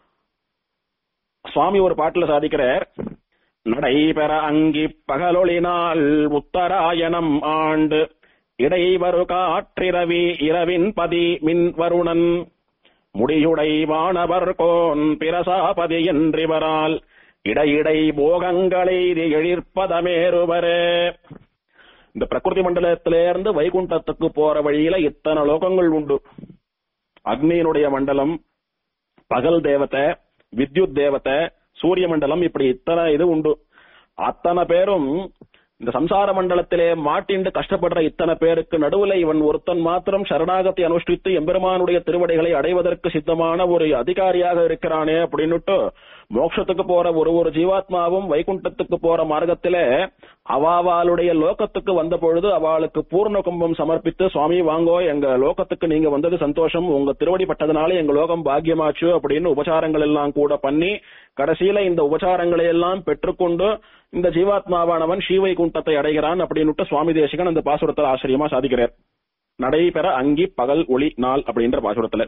சுவாமி ஒரு பாட்டுல சாதிக்கிறார் நடைபெற அங்கி பகலொளினால் உத்தராயணம் ஆண்டு இடைவரு காற்றிரவி இரவின் பதி மின் வருணன் முடியுடை வானவர் கோன் பிரசாபதி என்றிவரால் இடையிடை போகங்களை எழிற்பதமேறுவரே இந்த பிரகிருதி மண்டலத்திலிருந்து வைகுண்டத்துக்கு போற வழியில இத்தனை லோகங்கள் உண்டு அக்னியினுடைய மண்டலம் பகல் தேவத்தை வித்யுத் தேவத்தை சூரிய மண்டலம் இப்படி இத்தனை இது உண்டு அத்தனை பேரும் இந்த சம்சார மண்டலத்திலே மாட்டிண்டு கஷ்டப்படுற இத்தனை பேருக்கு நடுவுல இவன் ஒருத்தன் மாத்திரம் சரணாகத்தை அனுஷ்டித்து எம்பெருமானுடைய திருவடிகளை அடைவதற்கு சித்தமான ஒரு அதிகாரியாக இருக்கிறானே அப்படின்னுட்டு மோட்சத்துக்கு போற ஒரு ஒரு ஜீவாத்மாவும் வைகுண்டத்துக்கு போற மார்க்கத்திலே அவாவாளுடைய லோகத்துக்கு வந்த பொழுது அவளுக்கு பூர்ண கும்பம் சமர்ப்பித்து சுவாமி வாங்கோ எங்க லோகத்துக்கு நீங்க வந்தது சந்தோஷம் உங்க திருவடி பட்டதுனால எங்க லோகம் பாக்கியமாச்சு அப்படின்னு உபசாரங்கள் எல்லாம் கூட பண்ணி கடைசியில இந்த உபசாரங்களை எல்லாம் பெற்றுக்கொண்டு இந்த ஜீவாத்மாவானவன் ஸ்ரீவைகுண்டத்தை அடைகிறான் அப்படின்னுட்டு சுவாமி தேசிகன் அந்த பாசுரத்தில் ஆச்சரியமா சாதிக்கிறார் நடைபெற அங்கி பகல் ஒளி நாள் அப்படின்ற பாசுரத்துல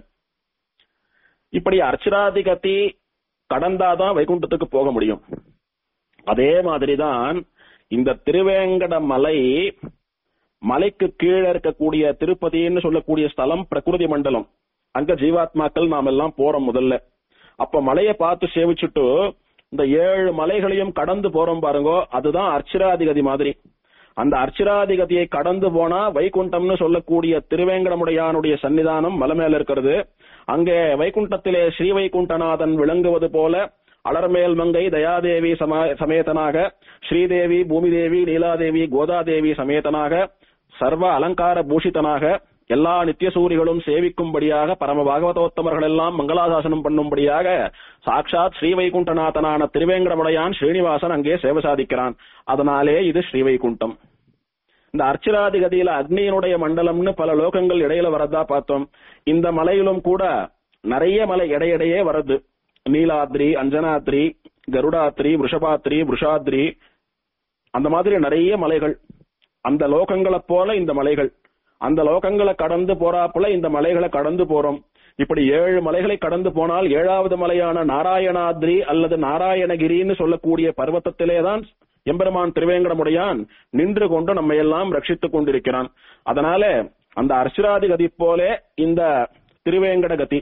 இப்படி அர்ச்சராதிகத்தி கடந்தாதான் வைகுண்டத்துக்கு போக முடியும் அதே மாதிரிதான் இந்த திருவேங்கட மலை மலைக்கு கீழே இருக்கக்கூடிய திருப்பதின்னு சொல்லக்கூடிய ஸ்தலம் பிரகிருதி மண்டலம் அங்க ஜீவாத்மாக்கள் நாம் எல்லாம் போறோம் முதல்ல அப்ப மலையை பார்த்து சேவிச்சுட்டு இந்த ஏழு மலைகளையும் கடந்து போறோம் பாருங்கோ அதுதான் அர்ச்சராதிகதி மாதிரி அந்த அர்ச்சராதிகதியை கடந்து போனா வைகுண்டம்னு சொல்லக்கூடிய திருவேங்கடமுடையானுடைய சன்னிதானம் மலை மேல இருக்கிறது அங்கே வைகுண்டத்திலே ஸ்ரீ வைகுண்டநாதன் விளங்குவது போல அலர்மேல் மங்கை தயாதேவி சம- சமேதனாக ஸ்ரீதேவி பூமிதேவி நீலாதேவி கோதாதேவி சமேதனாக சர்வ அலங்கார பூஷிதனாக எல்லா நித்தியசூரிகளும் சேவிக்கும்படியாக பரம பாகவதோத்தமர்கள் எல்லாம் மங்களாசாசனம் பண்ணும்படியாக சாட்சாத் ஸ்ரீவைகுண்டநாதனான திருவேங்கடமுடையான் ஸ்ரீனிவாசன் அங்கே சேவை சாதிக்கிறான் அதனாலே இது ஸ்ரீவைகுண்டம் இந்த அர்ச்சராதிகதியில அக்னியினுடைய மண்டலம்னு பல லோகங்கள் இடையில வரதா பார்த்தோம் இந்த மலையிலும் கூட நிறைய மலை இடையிடையே வருது நீலாத்ரி அஞ்சனாத்ரி கருடாத்ரி விஷபாத்ரி விஷாத்ரி அந்த மாதிரி நிறைய மலைகள் அந்த லோகங்களை போல இந்த மலைகள் அந்த லோகங்களை கடந்து போறாப்புல இந்த மலைகளை கடந்து போறோம் இப்படி ஏழு மலைகளை கடந்து போனால் ஏழாவது மலையான நாராயணாத்ரி அல்லது நாராயணகிரின்னு சொல்லக்கூடிய பர்வத்தத்திலே தான் எம்பெருமான் திருவேங்கடமுடையான் நின்று கொண்டு நம்ம எல்லாம் ரட்சித்துக் கொண்டிருக்கிறான் அதனால அந்த அர்ச்சராதி கதி போலே இந்த திருவேங்கட கதி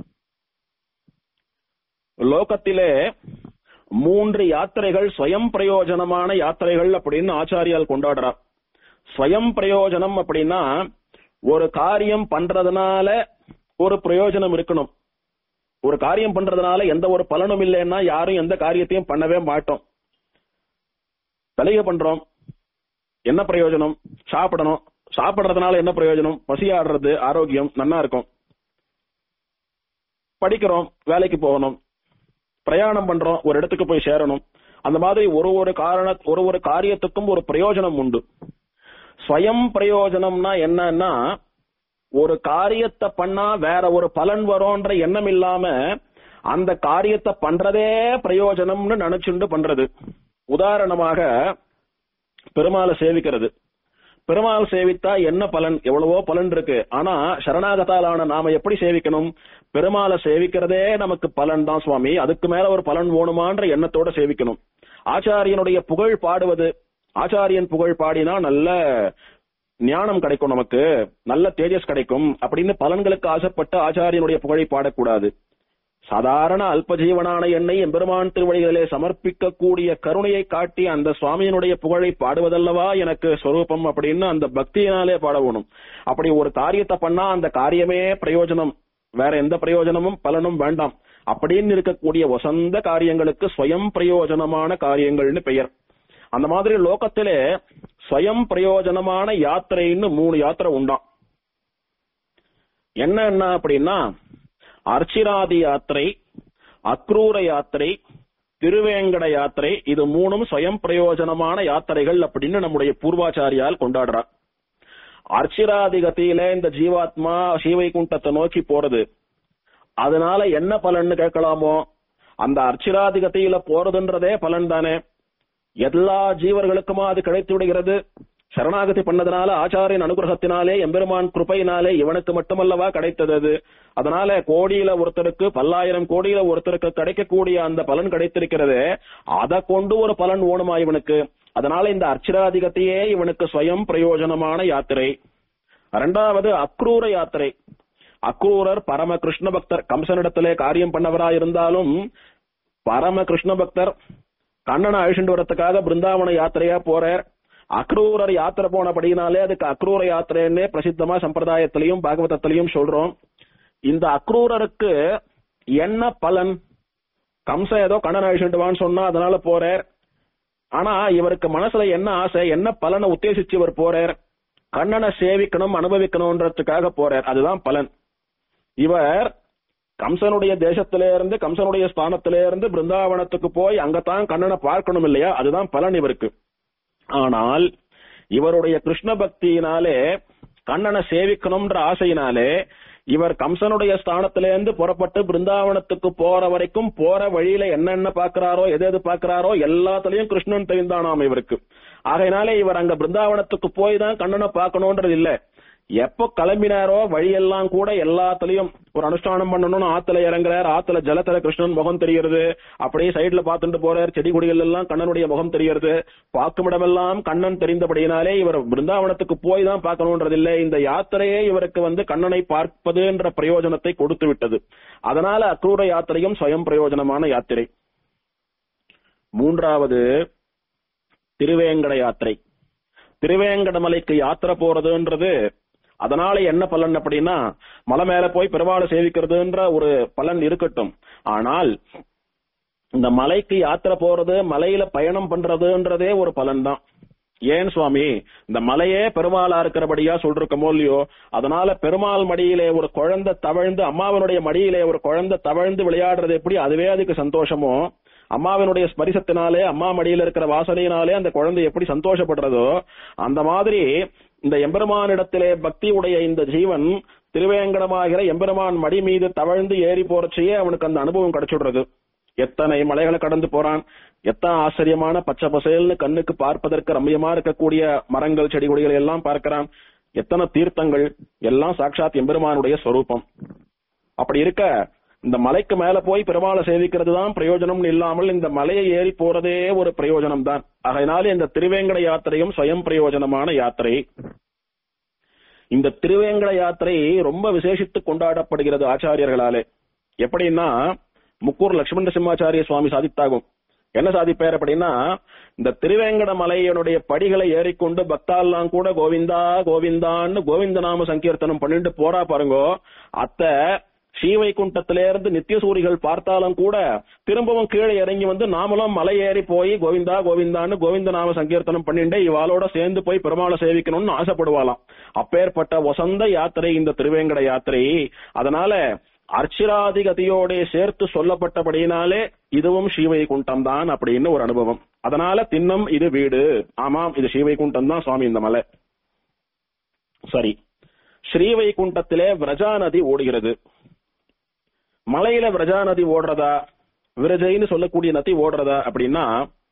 லோகத்திலே மூன்று யாத்திரைகள் ஸ்வயம் பிரயோஜனமான யாத்திரைகள் அப்படின்னு ஆச்சாரியால் கொண்டாடுறார் ஸ்வயம் பிரயோஜனம் அப்படின்னா ஒரு காரியம் பண்றதுனால ஒரு பிரயோஜனம் இருக்கணும் ஒரு காரியம் பண்றதுனால எந்த ஒரு பலனும் இல்லைன்னா யாரும் எந்த காரியத்தையும் பண்ணவே மாட்டோம் தலைய பண்றோம் என்ன பிரயோஜனம் சாப்பிடணும் சாப்பிடுறதுனால என்ன பிரயோஜனம் பசியாடுறது ஆரோக்கியம் நன்னா இருக்கும் படிக்கிறோம் வேலைக்கு போகணும் பிரயாணம் பண்றோம் ஒரு இடத்துக்கு போய் சேரணும் அந்த மாதிரி ஒரு ஒரு காரண ஒரு ஒரு காரியத்துக்கும் ஒரு பிரயோஜனம் உண்டு ஸ்வயம் பிரயோஜனம்னா என்னன்னா ஒரு காரியத்தை பண்ணா வேற ஒரு பலன் வரும்ன்ற எண்ணம் இல்லாம அந்த காரியத்தை பண்றதே பிரயோஜனம்னு நினைச்சுண்டு பண்றது உதாரணமாக பெருமாளை சேவிக்கிறது பெருமாள் சேவித்தா என்ன பலன் எவ்வளவோ பலன் இருக்கு ஆனா சரணாகதாலான நாம எப்படி சேவிக்கணும் பெருமாளை சேவிக்கிறதே நமக்கு பலன் தான் சுவாமி அதுக்கு மேல ஒரு பலன் வேணுமான்ற எண்ணத்தோட சேவிக்கணும் ஆச்சாரியனுடைய புகழ் பாடுவது ஆச்சாரியன் புகழ் பாடினா நல்ல ஞானம் கிடைக்கும் நமக்கு நல்ல தேஜஸ் கிடைக்கும் அப்படின்னு பலன்களுக்கு ஆசைப்பட்டு ஆச்சாரியனுடைய புகழை பாடக்கூடாது சாதாரண அல்பஜீவனான எண்ணெய் எம்பெருமான் திருவடிகளிலே சமர்ப்பிக்கக்கூடிய கருணையை காட்டி அந்த சுவாமியினுடைய புகழை பாடுவதல்லவா எனக்கு ஸ்வரூபம் அப்படின்னு அந்த பக்தியினாலே பாடணும் அப்படி ஒரு காரியத்தை பண்ணா அந்த காரியமே பிரயோஜனம் வேற எந்த பிரயோஜனமும் பலனும் வேண்டாம் அப்படின்னு இருக்கக்கூடிய வசந்த காரியங்களுக்கு ஸ்வயம் பிரயோஜனமான காரியங்கள்னு பெயர் அந்த மாதிரி லோகத்திலே ஸ்வயம் பிரயோஜனமான யாத்திரைன்னு மூணு யாத்திரை உண்டாம் என்ன என்ன அப்படின்னா அர்ச்சிராதி யாத்திரை அக்ரூர யாத்திரை திருவேங்கட யாத்திரை இது மூணும் ஸ்வயம் பிரயோஜனமான யாத்திரைகள் அப்படின்னு நம்முடைய பூர்வாச்சாரியால் கொண்டாடுறார் அர்ச்சிராதி கதியில இந்த ஜீவாத்மா ஸ்ரீவைகுண்டத்தை நோக்கி போறது அதனால என்ன பலன்னு கேட்கலாமோ அந்த அர்ச்சிராதி கதியில போறதுன்றதே பலன் தானே எல்லா ஜீவர்களுக்குமா அது கிடைத்து விடுகிறது சரணாகதி பண்ணதுனால ஆச்சாரியன் அனுகிரகத்தினாலே எம்பெருமான் கிருப்பையினாலே இவனுக்கு மட்டுமல்லவா கிடைத்தது அது அதனால கோடியில ஒருத்தருக்கு பல்லாயிரம் கோடியில ஒருத்தருக்கு கிடைக்கக்கூடிய அந்த பலன் கிடைத்திருக்கிறது அதை கொண்டு ஒரு பலன் ஓணுமா இவனுக்கு அதனால இந்த அர்ச்சிராதிகத்தையே இவனுக்கு ஸ்வயம் பிரயோஜனமான யாத்திரை இரண்டாவது அக்ரூர யாத்திரை அக்ரூரர் பரம கிருஷ்ண பக்தர் கம்சனிடத்திலே காரியம் பண்ணவரா இருந்தாலும் பரம கிருஷ்ண பக்தர் கண்ணனை அழிச்சுட்டு வரத்துக்காக பிருந்தாவன யாத்திரையா போறார் அக்ரூரர் யாத்திரை போனபடினாலே அதுக்கு அக்ரூர யாத்திரைன்னே பிரசித்தமா சம்பிரதாயத்திலையும் பாகவதத்திலையும் சொல்றோம் இந்த அக்ரூரருக்கு என்ன பலன் கம்சன் ஏதோ கண்ணன் அழிச்சுட்டுவான்னு சொன்னா அதனால போறார் ஆனா இவருக்கு மனசுல என்ன ஆசை என்ன பலனை உத்தேசிச்சு இவர் போறார் கண்ணனை சேவிக்கணும் அனுபவிக்கணும்ன்றதுக்காக போறார் அதுதான் பலன் இவர் கம்சனுடைய தேசத்திலே இருந்து கம்சனுடைய ஸ்தானத்திலே இருந்து பிருந்தாவனத்துக்கு போய் அங்கதான் கண்ணனை பார்க்கணும் இல்லையா அதுதான் பலன் இவருக்கு ஆனால் இவருடைய கிருஷ்ண பக்தியினாலே கண்ணனை சேவிக்கணும்ன்ற ஆசையினாலே இவர் கம்சனுடைய ஸ்தானத்திலேருந்து புறப்பட்டு பிருந்தாவனத்துக்கு போற வரைக்கும் போற வழியில என்னென்ன பாக்குறாரோ எது எது பாக்குறாரோ எல்லாத்துலயும் கிருஷ்ணன் தெரிந்தானாம் இவருக்கு ஆகையினாலே இவர் அங்க பிருந்தாவனத்துக்கு போய் தான் கண்ணனை பார்க்கணும்ன்றது இல்ல எப்ப கிளம்பினாரோ வழியெல்லாம் கூட எல்லாத்துலயும் ஒரு அனுஷ்டானம் பண்ணணும்னு ஆத்துல இறங்குறார் ஆத்துல ஜலத்துல கிருஷ்ணன் முகம் தெரிகிறது அப்படியே சைடுல பார்த்துட்டு போறார் செடி கொடிகள் எல்லாம் கண்ணனுடைய முகம் தெரிகிறது பார்க்கும் இடமெல்லாம் கண்ணன் தெரிந்தபடியினாலே இவர் பிருந்தாவனத்துக்கு போய் தான் பார்க்கணும்ன்றது இல்லை இந்த யாத்திரையே இவருக்கு வந்து கண்ணனை பார்ப்பதுன்ற பிரயோஜனத்தை கொடுத்து விட்டது அதனால அக்ரூர யாத்திரையும் ஸ்வயம் பிரயோஜனமான யாத்திரை மூன்றாவது திருவேங்கட யாத்திரை திருவேங்கட மலைக்கு யாத்திரை போறதுன்றது அதனால என்ன பலன் அப்படின்னா மலை மேல போய் பெருமாளை சேவிக்கிறதுன்ற ஒரு பலன் இருக்கட்டும் ஆனால் இந்த மலைக்கு யாத்திரை போறது மலையில பயணம் பண்றதுன்றதே ஒரு பலன் தான் ஏன் சுவாமி இந்த மலையே பெருமாளா இருக்கிறபடியா சொல்றோமோ இல்லையோ அதனால பெருமாள் மடியிலே ஒரு குழந்தை தவழ்ந்து அம்மாவனுடைய மடியிலே ஒரு குழந்தை தவழ்ந்து விளையாடுறது எப்படி அதுவே அதுக்கு சந்தோஷமோ அம்மாவினுடைய ஸ்பரிசத்தினாலே அம்மா மடியில இருக்கிற வாசனையினாலே அந்த குழந்தை எப்படி சந்தோஷப்படுறதோ அந்த மாதிரி இந்த எம்பெருமானிடத்திலே பக்தி உடைய இந்த ஜீவன் திருவேங்கடமாகிற எம்பெருமான் மடி மீது தவழ்ந்து ஏறி போறச்சையே அவனுக்கு அந்த அனுபவம் கிடைச்சுடுறது எத்தனை மலைகளை கடந்து போறான் எத்தனை ஆச்சரியமான பச்சை பசேல்னு கண்ணுக்கு பார்ப்பதற்கு ரம்யமா இருக்கக்கூடிய மரங்கள் செடி கொடிகள் எல்லாம் பார்க்கிறான் எத்தனை தீர்த்தங்கள் எல்லாம் சாட்சாத் எம்பெருமானுடைய ஸ்வரூபம் அப்படி இருக்க இந்த மலைக்கு மேல போய் பெருமாளை சேவிக்கிறது தான் பிரயோஜனம் இல்லாமல் இந்த மலையை ஏறி போறதே ஒரு பிரயோஜனம் தான் அதனால இந்த திருவேங்கட யாத்திரையும் ஸ்வயம் பிரயோஜனமான யாத்திரை இந்த திருவேங்கட யாத்திரை ரொம்ப விசேஷித்து கொண்டாடப்படுகிறது ஆச்சாரியர்களாலே எப்படின்னா முக்கூர் லட்சுமண சிம்மாச்சாரிய சுவாமி சாதித்தாகும் என்ன சாதிப்பார் அப்படின்னா இந்த திருவேங்கட மலையனுடைய படிகளை ஏறிக்கொண்டு பக்தாலாம் கூட கோவிந்தா கோவிந்தான்னு கோவிந்த நாம சங்கீர்த்தனம் பண்ணிட்டு போறா பாருங்கோ அத்த ஸ்ரீவைகுண்டத்தில இருந்து நித்தியசூரிகள் பார்த்தாலும் கூட திரும்பவும் கீழே இறங்கி வந்து நாமளும் மலை ஏறி போய் கோவிந்தா கோவிந்தான்னு கோவிந்த நாம சங்கீர்த்தனம் பண்ணிட்டு இவாளோட சேர்ந்து போய் பெருமாளை சேவிக்கணும்னு ஆசைப்படுவாளாம் அப்பேற்பட்ட வசந்த யாத்திரை இந்த திருவேங்கட யாத்திரை அதனால அர்ச்சிராதிகதியோட சேர்த்து சொல்லப்பட்டபடியினாலே இதுவும் ஸ்ரீவைகுண்டம் தான் அப்படின்னு ஒரு அனுபவம் அதனால தின்னம் இது வீடு ஆமாம் இது ஸ்ரீவைகுண்டம் தான் சுவாமி இந்த மலை சரி ஸ்ரீவைகுண்டத்திலே விரஜா நதி ஓடுகிறது மலையில விரஜா நதி ஓடுறதா விரஜைன்னு சொல்லக்கூடிய நதி ஓடுறதா அப்படின்னா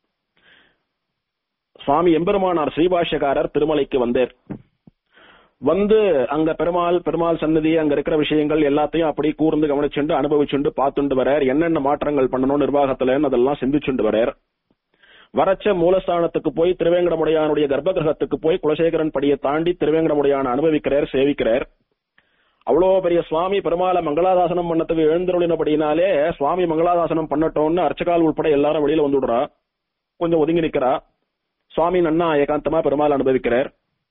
சுவாமி எம்பெருமானார் ஸ்ரீபாஷ்யக்காரர் திருமலைக்கு வந்தார் வந்து அங்க பெருமாள் பெருமாள் சன்னதி அங்க இருக்கிற விஷயங்கள் எல்லாத்தையும் அப்படி கூர்ந்து கவனிச்சுண்டு அனுபவிச்சுண்டு பார்த்துண்டு வரார் என்னென்ன மாற்றங்கள் பண்ணணும் நிர்வாகத்துலன்னு அதெல்லாம் சிந்திச்சுண்டு வரார் வரச்ச மூலஸ்தானத்துக்கு போய் திருவேங்கடமுடையானுடைய கர்ப்பகிரகத்துக்கு போய் குலசேகரன் படியை தாண்டி திருவேங்கடமுடையான அனுபவிக்கிறார் சேவிக்கிறார் அவ்வளோ பெரிய சுவாமி பெருமாளை மங்களாதாசனம் பண்ணத்துக்கு எழுந்தருளினபடினாலே சுவாமி மங்களாதாசனம் பண்ணட்டோம்னு அர்ச்சகால் உட்பட எல்லாரும் வெளியில வந்துடுறா கொஞ்சம் ஒதுங்கி நிக்கிறா சுவாமி நன்னா ஏகாந்தமா பெருமாள் அனுபவிக்கிறார்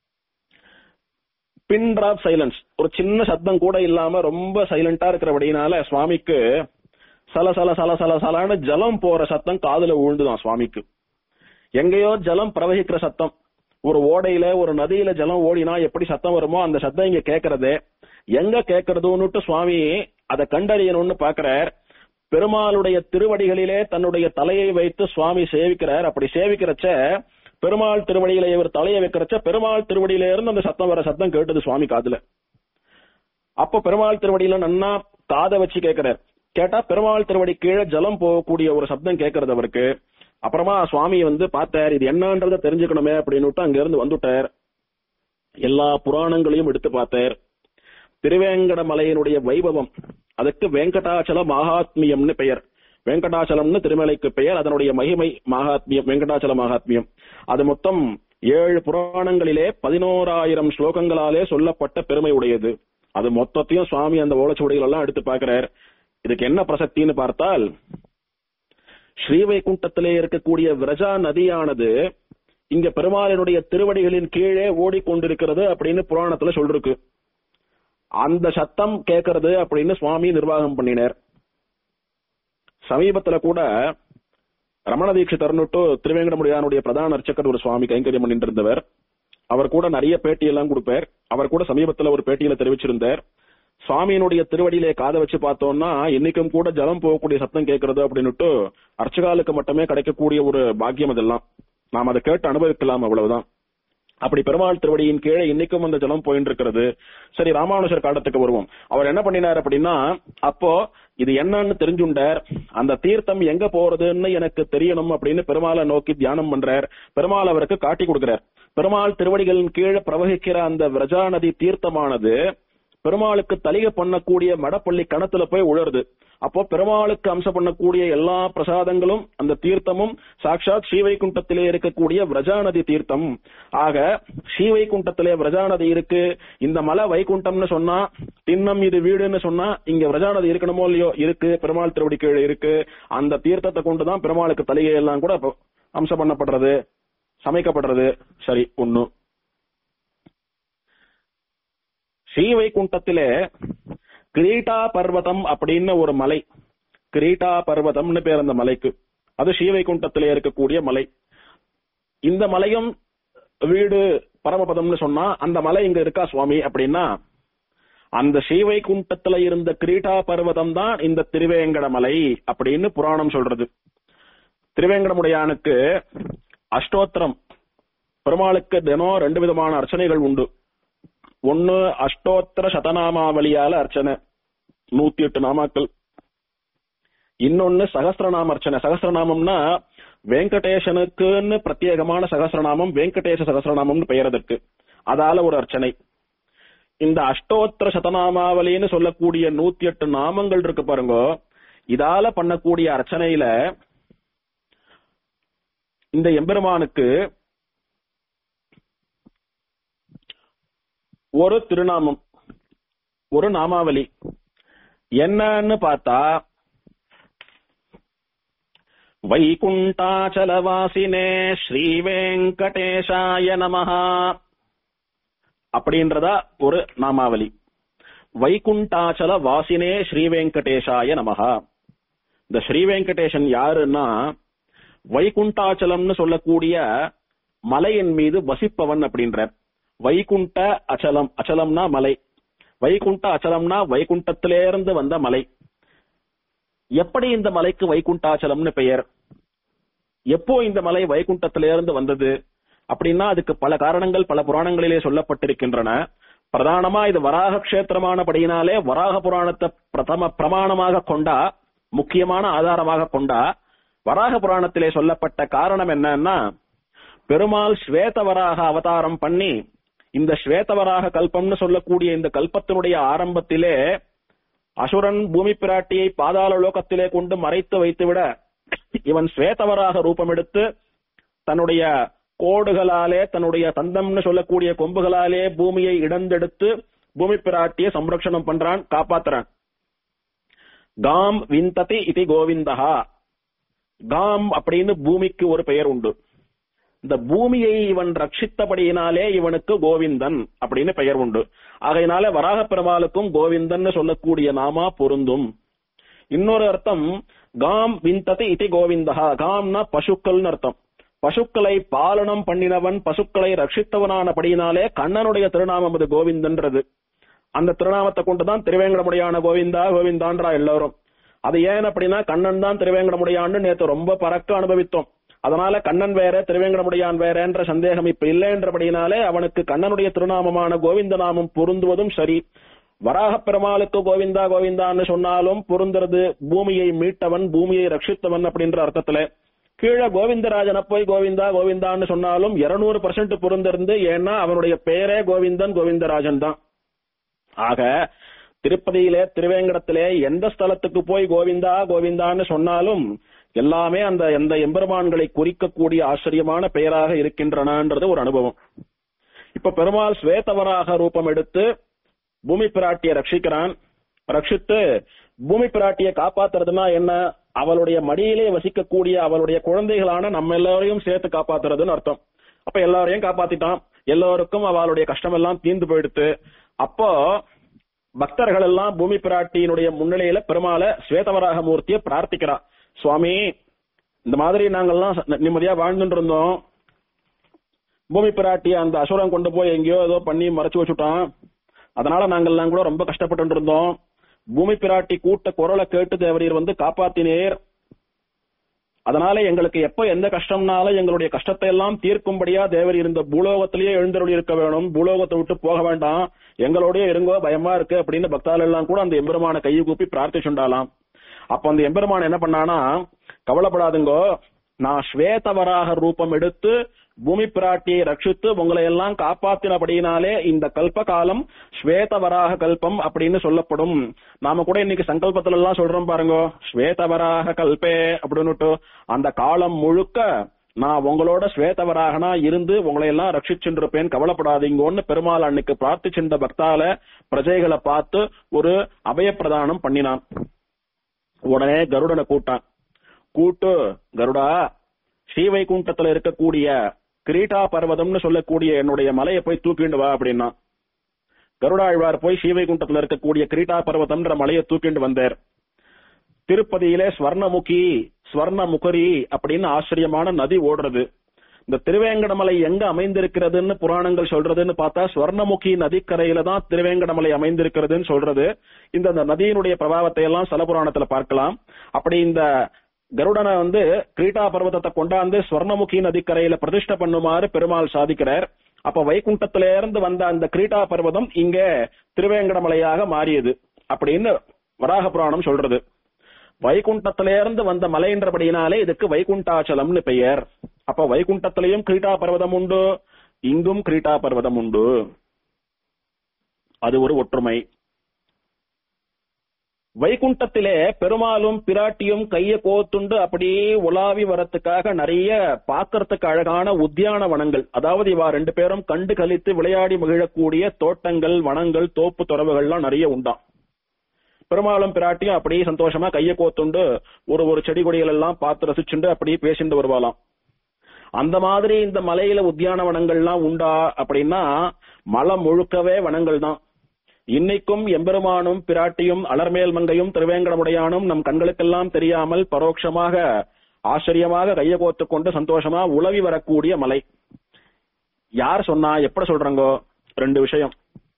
பின் டிராப் சைலன்ஸ் ஒரு சின்ன சத்தம் கூட இல்லாம ரொம்ப சைலண்டா இருக்கிறபடினால சுவாமிக்கு சல சல சல சல சலன்னு ஜலம் போற சத்தம் காதுல விழுந்துதான் சுவாமிக்கு எங்கேயோ ஜலம் பிரவகிக்கிற சத்தம் ஒரு ஓடையில ஒரு நதியில ஜலம் ஓடினா எப்படி சத்தம் வருமோ அந்த சத்தம் இங்க கேக்குறது எங்க கேக்குறதுன்னுட்டு சுவாமி அதை கண்டறியணும்னு பாக்குறார் பெருமாளுடைய திருவடிகளிலே தன்னுடைய தலையை வைத்து சுவாமி சேவிக்கிறார் அப்படி சேவிக்கிறச்ச பெருமாள் திருவடியில இவர் தலையை வைக்கிறச்ச பெருமாள் திருவடியில இருந்து அந்த சத்தம் வர சத்தம் கேட்டது சுவாமி காதுல அப்ப பெருமாள் திருவடியில நன்னா காதை வச்சு கேட்கிறார் கேட்டா பெருமாள் திருவடி கீழே ஜலம் போகக்கூடிய ஒரு சப்தம் கேட்கறது அவருக்கு அப்புறமா சுவாமி வந்து பார்த்தார் இது என்னன்றத தெரிஞ்சுக்கணுமே அப்படின்னு அங்க இருந்து வந்துட்டார் எல்லா புராணங்களையும் எடுத்து பார்த்தார் திருவேங்கட மலையினுடைய வைபவம் அதுக்கு வெங்கடாச்சல மகாத்மியம்னு பெயர் வெங்கடாச்சலம்னு திருமலைக்கு பெயர் அதனுடைய மகிமை மகாத்மியம் வெங்கடாச்சல மகாத்மியம் அது மொத்தம் ஏழு புராணங்களிலே பதினோராயிரம் ஸ்லோகங்களாலே சொல்லப்பட்ட பெருமை உடையது அது மொத்தத்தையும் சுவாமி அந்த ஓலச்சுவடிகள் எல்லாம் எடுத்து பார்க்கிறார் இதுக்கு என்ன பிரசக்தின்னு பார்த்தால் ஸ்ரீவைகுண்டத்திலே இருக்கக்கூடிய விரஜா நதியானது இங்க பெருமாளினுடைய திருவடிகளின் கீழே ஓடிக்கொண்டிருக்கிறது அப்படின்னு புராணத்துல சொல்லிருக்கு அந்த சத்தம் கேட்கறது அப்படின்னு சுவாமி நிர்வாகம் பண்ணினார் சமீபத்துல கூட ரமண தீட்சிதர்னுட்டு திருவேங்கடமுடியானுடைய பிரதான அர்ச்சகர் ஒரு சுவாமி கைங்கரியம் பண்ணிட்டு இருந்தவர் அவர் கூட நிறைய பேட்டி எல்லாம் கொடுப்பார் அவர் கூட சமீபத்துல ஒரு பேட்டியில தெரிவிச்சிருந்தார் சுவாமியினுடைய திருவடியிலே காதை வச்சு பார்த்தோம்னா இன்னைக்கும் கூட ஜலம் போகக்கூடிய சத்தம் கேட்கறது அப்படின்னுட்டு அர்ச்சகாலுக்கு மட்டுமே கிடைக்கக்கூடிய ஒரு பாக்கியம் அதெல்லாம் நாம் அதை கேட்டு அனுபவிக்கலாம் அவ்வளவுதான் அப்படி பெருமாள் திருவடியின் கீழே இன்னைக்கும் அந்த ஜலம் போயிட்டு இருக்கிறது சரி ராமானுஜர் காலத்துக்கு வருவோம் அவர் என்ன பண்ணினார் அப்படின்னா அப்போ இது என்னன்னு தெரிஞ்சுண்டார் அந்த தீர்த்தம் எங்க போறதுன்னு எனக்கு தெரியணும் அப்படின்னு பெருமாளை நோக்கி தியானம் பண்றார் பெருமாள் அவருக்கு காட்டி கொடுக்கிறார் பெருமாள் திருவடிகளின் கீழே பிரவகிக்கிற அந்த விரஜா நதி தீர்த்தமானது பெருமாளுக்கு தலிகை பண்ணக்கூடிய மடப்பள்ளி கணத்துல போய் உழருது அப்போ பெருமாளுக்கு அம்சம் பண்ணக்கூடிய எல்லா பிரசாதங்களும் அந்த தீர்த்தமும் சாட்சாத் ஸ்ரீவைகுண்டத்திலே இருக்கக்கூடிய விரஜாநதி தீர்த்தம் ஆக ஸ்ரீவைகுண்டத்திலே விரஜாநதி இருக்கு இந்த மலை வைகுண்டம்னு சொன்னா திண்ணம் இது வீடுன்னு சொன்னா இங்க விரஜாநதி இருக்கணுமோ இல்லையோ இருக்கு பெருமாள் திருவடி கீழே இருக்கு அந்த தீர்த்தத்தை கொண்டுதான் பெருமாளுக்கு தலிகை எல்லாம் கூட அம்சம் பண்ணப்படுறது சமைக்கப்படுறது சரி ஒண்ணு ஸ்ரீவைகுண்டத்திலே கிரீட்டா பர்வதம் அப்படின்னு ஒரு மலை கிரீட்டா பர்வதம்னு பேர் அந்த மலைக்கு அது ஸ்ரீவைகுண்டத்திலே இருக்கக்கூடிய மலை இந்த மலையும் வீடு பரமபதம்னு சொன்னா அந்த மலை இங்க இருக்கா சுவாமி அப்படின்னா அந்த ஸ்ரீவைகுண்டத்துல இருந்த கிரீட்டா பர்வதம் தான் இந்த திருவேங்கட மலை அப்படின்னு புராணம் சொல்றது திருவேங்கடமுடையானுக்கு அஷ்டோத்திரம் பெருமாளுக்கு தினம் ரெண்டு விதமான அர்ச்சனைகள் உண்டு ஒன்னு அஷ்டோத்திர சதநாமாவளியால அர்ச்சனை நூத்தி எட்டு நாமாக்கள் இன்னொன்னு சகசிரநாம அர்ச்சனை சகசிரநாமம்னா வெங்கடேசனுக்குன்னு பிரத்யேகமான சகசிரநாமம் வெங்கடேச சகசிரநாமம்னு பெயர் அதற்கு அதால ஒரு அர்ச்சனை இந்த அஷ்டோத்திர சதநாமாவளின்னு சொல்லக்கூடிய நூத்தி எட்டு நாமங்கள் இருக்கு பாருங்க இதால பண்ணக்கூடிய அர்ச்சனையில இந்த எம்பெருமானுக்கு ஒரு திருநாமம் ஒரு நாமாவளி என்னன்னு பார்த்தா வைகுண்டாச்சலவாசினே ஸ்ரீ வெங்கடேஷாய நமஹா அப்படின்றதா ஒரு நாமாவளி வைகுண்டாச்சல வாசினே ஸ்ரீ வெங்கடேஷாய நமஹா இந்த ஸ்ரீ வெங்கடேசன் யாருன்னா வைகுண்டாச்சலம்னு சொல்லக்கூடிய மலையின் மீது வசிப்பவன் அப்படின்றார் வைகுண்ட அச்சலம் அச்சலம்னா மலை வைகுண்ட அச்சலம்னா வைகுண்டத்திலிருந்து வந்த மலை எப்படி இந்த மலைக்கு வைகுண்டாச்சலம்னு பெயர் எப்போ இந்த மலை வைகுண்டத்திலிருந்து வந்தது அப்படின்னா அதுக்கு பல காரணங்கள் பல புராணங்களிலே சொல்லப்பட்டிருக்கின்றன பிரதானமா இது வராக கஷேத்திரமானபடியினாலே வராக புராணத்தை பிரதம பிரமாணமாக கொண்டா முக்கியமான ஆதாரமாக கொண்டா வராக புராணத்திலே சொல்லப்பட்ட காரணம் என்னன்னா பெருமாள் ஸ்வேதவராக அவதாரம் பண்ணி இந்த ஸ்வேதவராக கல்பம்னு சொல்லக்கூடிய இந்த கல்பத்தினுடைய ஆரம்பத்திலே அசுரன் பூமி பிராட்டியை பாதாள லோகத்திலே கொண்டு மறைத்து வைத்துவிட இவன் ஸ்வேதவராக ரூபம் எடுத்து தன்னுடைய கோடுகளாலே தன்னுடைய தந்தம்னு சொல்லக்கூடிய கொம்புகளாலே பூமியை இடந்தெடுத்து பூமி பிராட்டியை சம்ரக்ஷணம் பண்றான் காப்பாத்துறான் காம் விந்ததி இது கோவிந்தஹா காம் அப்படின்னு பூமிக்கு ஒரு பெயர் உண்டு இந்த பூமியை இவன் ரட்சித்தபடியினாலே இவனுக்கு கோவிந்தன் அப்படின்னு பெயர் உண்டு ஆகையினால வராக பெருமாளுக்கும் கோவிந்தன் சொல்லக்கூடிய நாமா பொருந்தும் இன்னொரு அர்த்தம் காம் விந்ததி இதி கோவிந்தஹா காம்னா பசுக்கள்னு அர்த்தம் பசுக்களை பாலனம் பண்ணினவன் பசுக்களை ரட்சித்தவனானபடியினாலே கண்ணனுடைய திருநாமம் அது கோவிந்தன்றது அந்த திருநாமத்தை கொண்டுதான் திருவேங்கடமுடையான கோவிந்தா கோவிந்தான்றா எல்லாரும் அது ஏன் அப்படின்னா கண்ணன் தான் திருவேங்கடமுடையான்னு நேத்து ரொம்ப பறக்க அனுபவித்தோம் அதனால கண்ணன் வேற திருவேங்கடமுடையான் வேற என்ற சந்தேகம் இப்ப இல்லைன்றபடியினாலே அவனுக்கு கண்ணனுடைய திருநாமமான கோவிந்த நாமம் பொருந்துவதும் சரி வராக பெருமாளுக்கு கோவிந்தா கோவிந்தான்னு சொன்னாலும் பொருந்துறது பூமியை மீட்டவன் பூமியை ரட்சித்தவன் அப்படின்ற அர்த்தத்துல கீழே கோவிந்தராஜனை போய் கோவிந்தா கோவிந்தான்னு சொன்னாலும் இருநூறு பர்சன்ட் பொருந்திருந்து ஏன்னா அவனுடைய பெயரே கோவிந்தன் கோவிந்தராஜன் தான் ஆக திருப்பதியிலே திருவேங்கடத்திலே எந்த ஸ்தலத்துக்கு போய் கோவிந்தா கோவிந்தான்னு சொன்னாலும் எல்லாமே அந்த எந்த எம்பெருமான்களை குறிக்கக்கூடிய ஆச்சரியமான பெயராக இருக்கின்றனன்றது ஒரு அனுபவம் இப்ப பெருமாள் ஸ்வேதவராக ரூபம் எடுத்து பூமி பிராட்டியை ரட்சிக்கிறான் ரட்சித்து பூமி பிராட்டியை காப்பாத்துறதுன்னா என்ன அவளுடைய மடியிலே வசிக்கக்கூடிய அவளுடைய குழந்தைகளான நம்ம எல்லாரையும் சேர்த்து காப்பாத்துறதுன்னு அர்த்தம் அப்ப எல்லாரையும் காப்பாத்திட்டான் எல்லோருக்கும் அவளுடைய கஷ்டம் எல்லாம் தீர்ந்து போயிடுத்து அப்போ பக்தர்கள் எல்லாம் பூமி பிராட்டியினுடைய முன்னிலையில பெருமாளை ஸ்வேதவராக மூர்த்தியை பிரார்த்திக்கிறா சுவாமி இந்த மாதிரி நாங்கெல்லாம் ச- நிம்மதியா வாழ்ந்துட்டு இருந்தோம் பூமி பிராட்டிய அந்த அசுரம் கொண்டு போய் எங்கேயோ ஏதோ பண்ணி மறைச்சு வச்சுட்டான் அதனால நாங்கெல்லாம் கூட ரொம்ப கஷ்டப்பட்டு இருந்தோம் பூமி பிராட்டி கூட்ட குரலை கேட்டு தேவரீர் வந்து காப்பாத்தினேர் அதனால எங்களுக்கு எப்ப எந்த கஷ்டம்னாலும் எங்களுடைய கஷ்டத்தை எல்லாம் தீர்க்கும்படியா தேவர் இருந்த பூலோகத்திலேயே எழுந்தருளி இருக்க வேணும் பூலோகத்தை விட்டு போக வேண்டாம் எங்களோடய இருங்கோ பயமா இருக்கு அப்படின்னு பக்தாள் எல்லாம் கூட அந்த எம்பெருமான கையை கூப்பி பிரார்த்திச்சுண்டாலாம் அப்ப அந்த எம்பெருமான் என்ன பண்ணானா கவலைப்படாதுங்கோ நான் ஸ்வேதவராக ரூபம் எடுத்து பூமி பிராட்டியை ரட்சித்து உங்களை எல்லாம் காப்பாத்தினபடியினாலே இந்த கல்ப காலம் ஸ்வேதவராக கல்பம் அப்படின்னு சொல்லப்படும் நாம கூட இன்னைக்கு சங்கல்பத்துல எல்லாம் சொல்றோம் பாருங்க ஸ்வேதவராக கல்பே அப்படின்னுட்டு அந்த காலம் முழுக்க நான் உங்களோட ஸ்வேதவராகனா இருந்து உங்களை எல்லாம் ரட்சிச்சுருப்பேன் கவலைப்படாதீங்கன்னு பெருமாள் அன்னைக்கு பிரார்த்திச்சிருந்த பக்தால பிரஜைகளை பார்த்து ஒரு அபயப்பிரதானம் பண்ணினான் உடனே கருடனை கூட்டான் கூட்டு கருடா ஸ்ரீவைகுண்டத்துல இருக்கக்கூடிய கிரீட்டா பர்வதம்னு சொல்லக்கூடிய என்னுடைய மலையை போய் தூக்கிண்டு வா அப்படின்னா கருடாழ்வார் போய் ஸ்ரீவைகுண்டத்துல இருக்கக்கூடிய கிரீட்டா பர்வதம்ன்ற மலையை தூக்கிண்டு வந்தார் திருப்பதியிலே ஸ்வர்ணமுகி ஸ்வர்ணமுகரி அப்படின்னு ஆச்சரியமான நதி ஓடுறது இந்த திருவேங்கடமலை எங்க அமைந்திருக்கிறதுன்னு புராணங்கள் சொல்றதுன்னு பார்த்தா ஸ்வர்ணமுகி நதிக்கரையில தான் திருவேங்கடமலை அமைந்திருக்கிறதுன்னு சொல்றது இந்த இந்த நதியினுடைய பிரபாவத்தை எல்லாம் சல புராணத்துல பார்க்கலாம் அப்படி இந்த கருடனை வந்து கிரீட்டா பர்வதத்தை கொண்டாந்து ஸ்வர்ணமுகி நதிக்கரையில பிரதிஷ்டை பண்ணுமாறு பெருமாள் சாதிக்கிறார் அப்ப வைகுண்டத்தில இருந்து வந்த அந்த கிரீட்டா பர்வதம் இங்க திருவேங்கடமலையாக மாறியது அப்படின்னு வராக புராணம் சொல்றது வைகுண்டத்திலிருந்து வந்த மலைன்றபடியினாலே இதுக்கு வைகுண்டாச்சலம்னு பெயர் அப்ப வைகுண்டத்திலையும் கிரீட்டா பர்வதம் உண்டு இங்கும் கிரீட்டா பர்வதம் உண்டு அது ஒரு ஒற்றுமை வைகுண்டத்திலே பெருமாளும் பிராட்டியும் கைய கோத்துண்டு அப்படியே உலாவி வரத்துக்காக நிறைய பாக்கறதுக்கு அழகான உத்தியான வனங்கள் அதாவது இவா ரெண்டு பேரும் கண்டு கழித்து விளையாடி மகிழக்கூடிய தோட்டங்கள் வனங்கள் தோப்பு துறவுகள்லாம் நிறைய உண்டாம் பெருமாளும் பிராட்டியும் அப்படியே சந்தோஷமா கைய கோத்துண்டு ஒரு ஒரு செடி கொடிகள் எல்லாம் பார்த்து ரசிச்சுண்டு அப்படியே பேசிண்டு வருவாளாம் அந்த மாதிரி இந்த மலையில உத்தியான வனங்கள்லாம் உண்டா அப்படின்னா மலை முழுக்கவே வனங்கள் தான் இன்னைக்கும் எம்பெருமானும் பிராட்டியும் அலர்மேல் மங்கையும் திருவேங்கடமுடையானும் நம் கண்களுக்கெல்லாம் தெரியாமல் பரோட்சமாக ஆச்சரியமாக கைய கோத்து கொண்டு சந்தோஷமா உலவி வரக்கூடிய மலை யார் சொன்னா எப்படி சொல்றாங்கோ ரெண்டு விஷயம்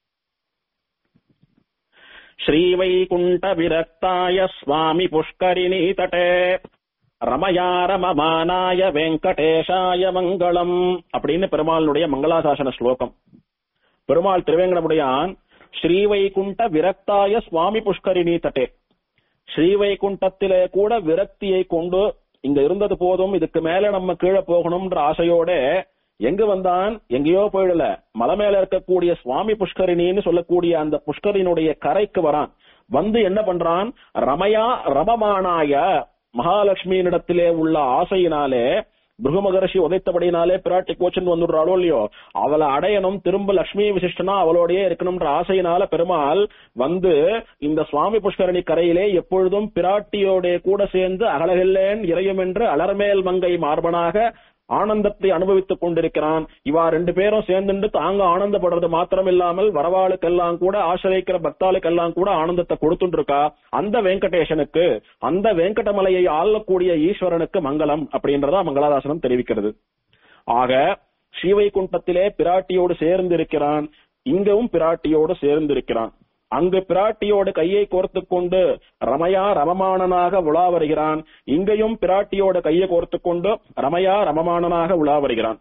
ஸ்ரீவைகுண்ட விரக்தாய சுவாமி புஷ்கரிணி தட்டே ரமயா ரமமானாய வெங்கடேஷாய மங்களம் அப்படின்னு பெருமாளுடைய மங்களாசாசன ஸ்லோகம் பெருமாள் திருவேங்கடமுடையான் ஸ்ரீவைகுண்ட விரக்தாய சுவாமி புஷ்கரிணி தட்டே ஸ்ரீவைகுண்டத்திலே கூட விரக்தியை கொண்டு இங்க இருந்தது போதும் இதுக்கு மேல நம்ம கீழே போகணும்ன்ற ஆசையோட எங்க வந்தான் எங்கேயோ போயிடல மலை மேல இருக்கக்கூடிய சுவாமி புஷ்கரிணின்னு சொல்லக்கூடிய அந்த புஷ்கரினுடைய கரைக்கு வரான் வந்து என்ன பண்றான் ரமயா ரமமானாய மகாலட்சுமியினிடத்திலே உள்ள ஆசையினாலே பிருகு மகர்ஷி உதைத்தபடினாலே பிராட்டி கோச்சன் வந்துடுறாளோ இல்லையோ அவளை அடையணும் திரும்ப லட்சுமி விசிஷ்டனா அவளோடயே இருக்கணும்ன்ற ஆசையினால பெருமாள் வந்து இந்த சுவாமி புஷ்கரணி கரையிலே எப்பொழுதும் பிராட்டியோட கூட சேர்ந்து அகலகில்லேன் இறையும் என்று அலர்மேல் மங்கை மார்பனாக ஆனந்தத்தை அனுபவித்துக் கொண்டிருக்கிறான் இவா ரெண்டு பேரும் சேர்ந்துட்டு தாங்க ஆனந்தப்படுறது மாத்திரம் இல்லாமல் வரவாளுக்கெல்லாம் கூட ஆசிரியக்கிற பக்தாளுக்கெல்லாம் கூட ஆனந்தத்தை கொடுத்துட்டு இருக்கா அந்த வெங்கடேசனுக்கு அந்த வெங்கடமலையை ஆளக்கூடிய ஈஸ்வரனுக்கு மங்களம் அப்படின்றதா மங்களாதாசனம் தெரிவிக்கிறது ஆக ஸ்ரீவைகுண்டத்திலே பிராட்டியோடு சேர்ந்து இருக்கிறான் இங்கவும் பிராட்டியோடு சேர்ந்து இருக்கிறான் அங்கு பிராட்டியோடு கையை கோர்த்து கொண்டு ரமயா ரமமானனாக உலா வருகிறான் இங்கேயும் பிராட்டியோட கையை கோர்த்து கொண்டு ரமயா ரமமானனாக உலா வருகிறான்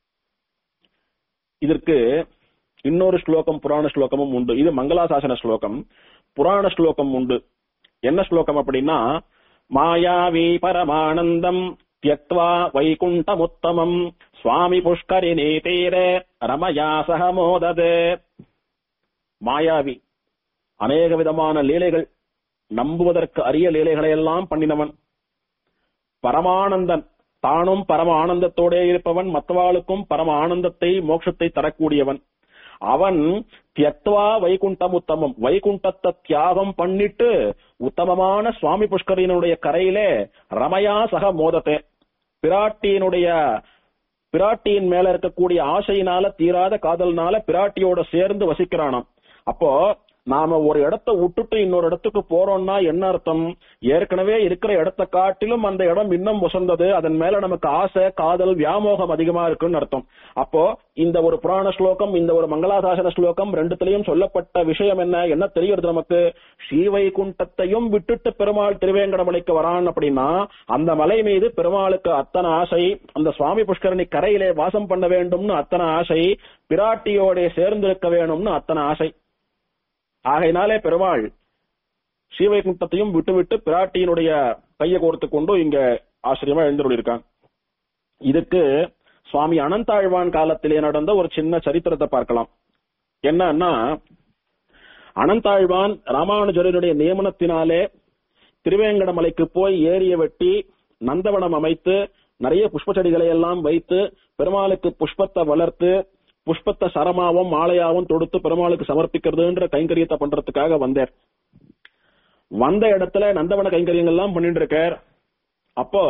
இதற்கு இன்னொரு ஸ்லோகம் புராண ஸ்லோகமும் உண்டு இது மங்களாசாசன ஸ்லோகம் புராண ஸ்லோகம் உண்டு என்ன ஸ்லோகம் அப்படின்னா மாயாவி பரமானந்தம் தியக்வா வைகுண்டமுத்தமம் சுவாமி புஷ்கரிணி தீர ரமயா சக மோததே மாயாவி அநேக விதமான லீலைகள் நம்புவதற்கு அரிய லீலைகளை எல்லாம் பண்ணினவன் பரமானந்தன் தானும் பரம ஆனந்தத்தோடே இருப்பவன் மற்றவாளுக்கும் பரம ஆனந்தத்தை மோட்சத்தை தரக்கூடியவன் அவன் தியக்வா வைகுண்டம் உத்தமம் வைகுண்டத்தை தியாகம் பண்ணிட்டு உத்தமமான சுவாமி புஷ்கரினுடைய கரையிலே ரமயா சக மோதத்தை பிராட்டியினுடைய பிராட்டியின் மேல இருக்கக்கூடிய ஆசையினால தீராத காதல்னால பிராட்டியோட சேர்ந்து வசிக்கிறானாம் அப்போ நாம ஒரு இடத்தை விட்டுட்டு இன்னொரு இடத்துக்கு போறோம்னா என்ன அர்த்தம் ஏற்கனவே இருக்கிற இடத்தை காட்டிலும் அந்த இடம் இன்னும் உசந்தது அதன் மேல நமக்கு ஆசை காதல் வியாமோகம் அதிகமா இருக்குன்னு அர்த்தம் அப்போ இந்த ஒரு புராண ஸ்லோகம் இந்த ஒரு மங்களாசாசன ஸ்லோகம் ரெண்டுத்திலையும் சொல்லப்பட்ட விஷயம் என்ன என்ன தெரிகிறது நமக்கு ஸ்ரீவைகுண்டத்தையும் விட்டுட்டு பெருமாள் திருவேங்கடமலைக்கு வரான் அப்படின்னா அந்த மலை மீது பெருமாளுக்கு அத்தனை ஆசை அந்த சுவாமி புஷ்கரணி கரையிலே வாசம் பண்ண வேண்டும்னு அத்தனை ஆசை பிராட்டியோட சேர்ந்திருக்க வேணும்னு அத்தனை ஆசை ஆகையினாலே பெருமாள் ஸ்ரீவைகுண்டத்தையும் விட்டுவிட்டு பிராட்டியினுடைய கையை கோர்த்து கொண்டு இங்க ஆச்சரியமா எழுந்துள்ளிருக்கான் இதுக்கு சுவாமி அனந்தாழ்வான் காலத்திலே நடந்த ஒரு சின்ன சரித்திரத்தை பார்க்கலாம் என்னன்னா அனந்தாழ்வான் ராமானுஜருடைய நியமனத்தினாலே திருவேங்கடமலைக்கு போய் ஏரிய வெட்டி நந்தவனம் அமைத்து நிறைய புஷ்ப செடிகளை எல்லாம் வைத்து பெருமாளுக்கு புஷ்பத்தை வளர்த்து புஷ்பத்தை சரமாவும் மாலையாவும் தொடுத்து பெருமாளுக்கு சமர்ப்பிக்கிறதுன்ற கைங்கரியத்தை பண்றதுக்காக வந்தார் வந்த இடத்துல நந்தவன கைங்கரியங்கள் எல்லாம் பண்ணிட்டு இருக்கார் அப்போ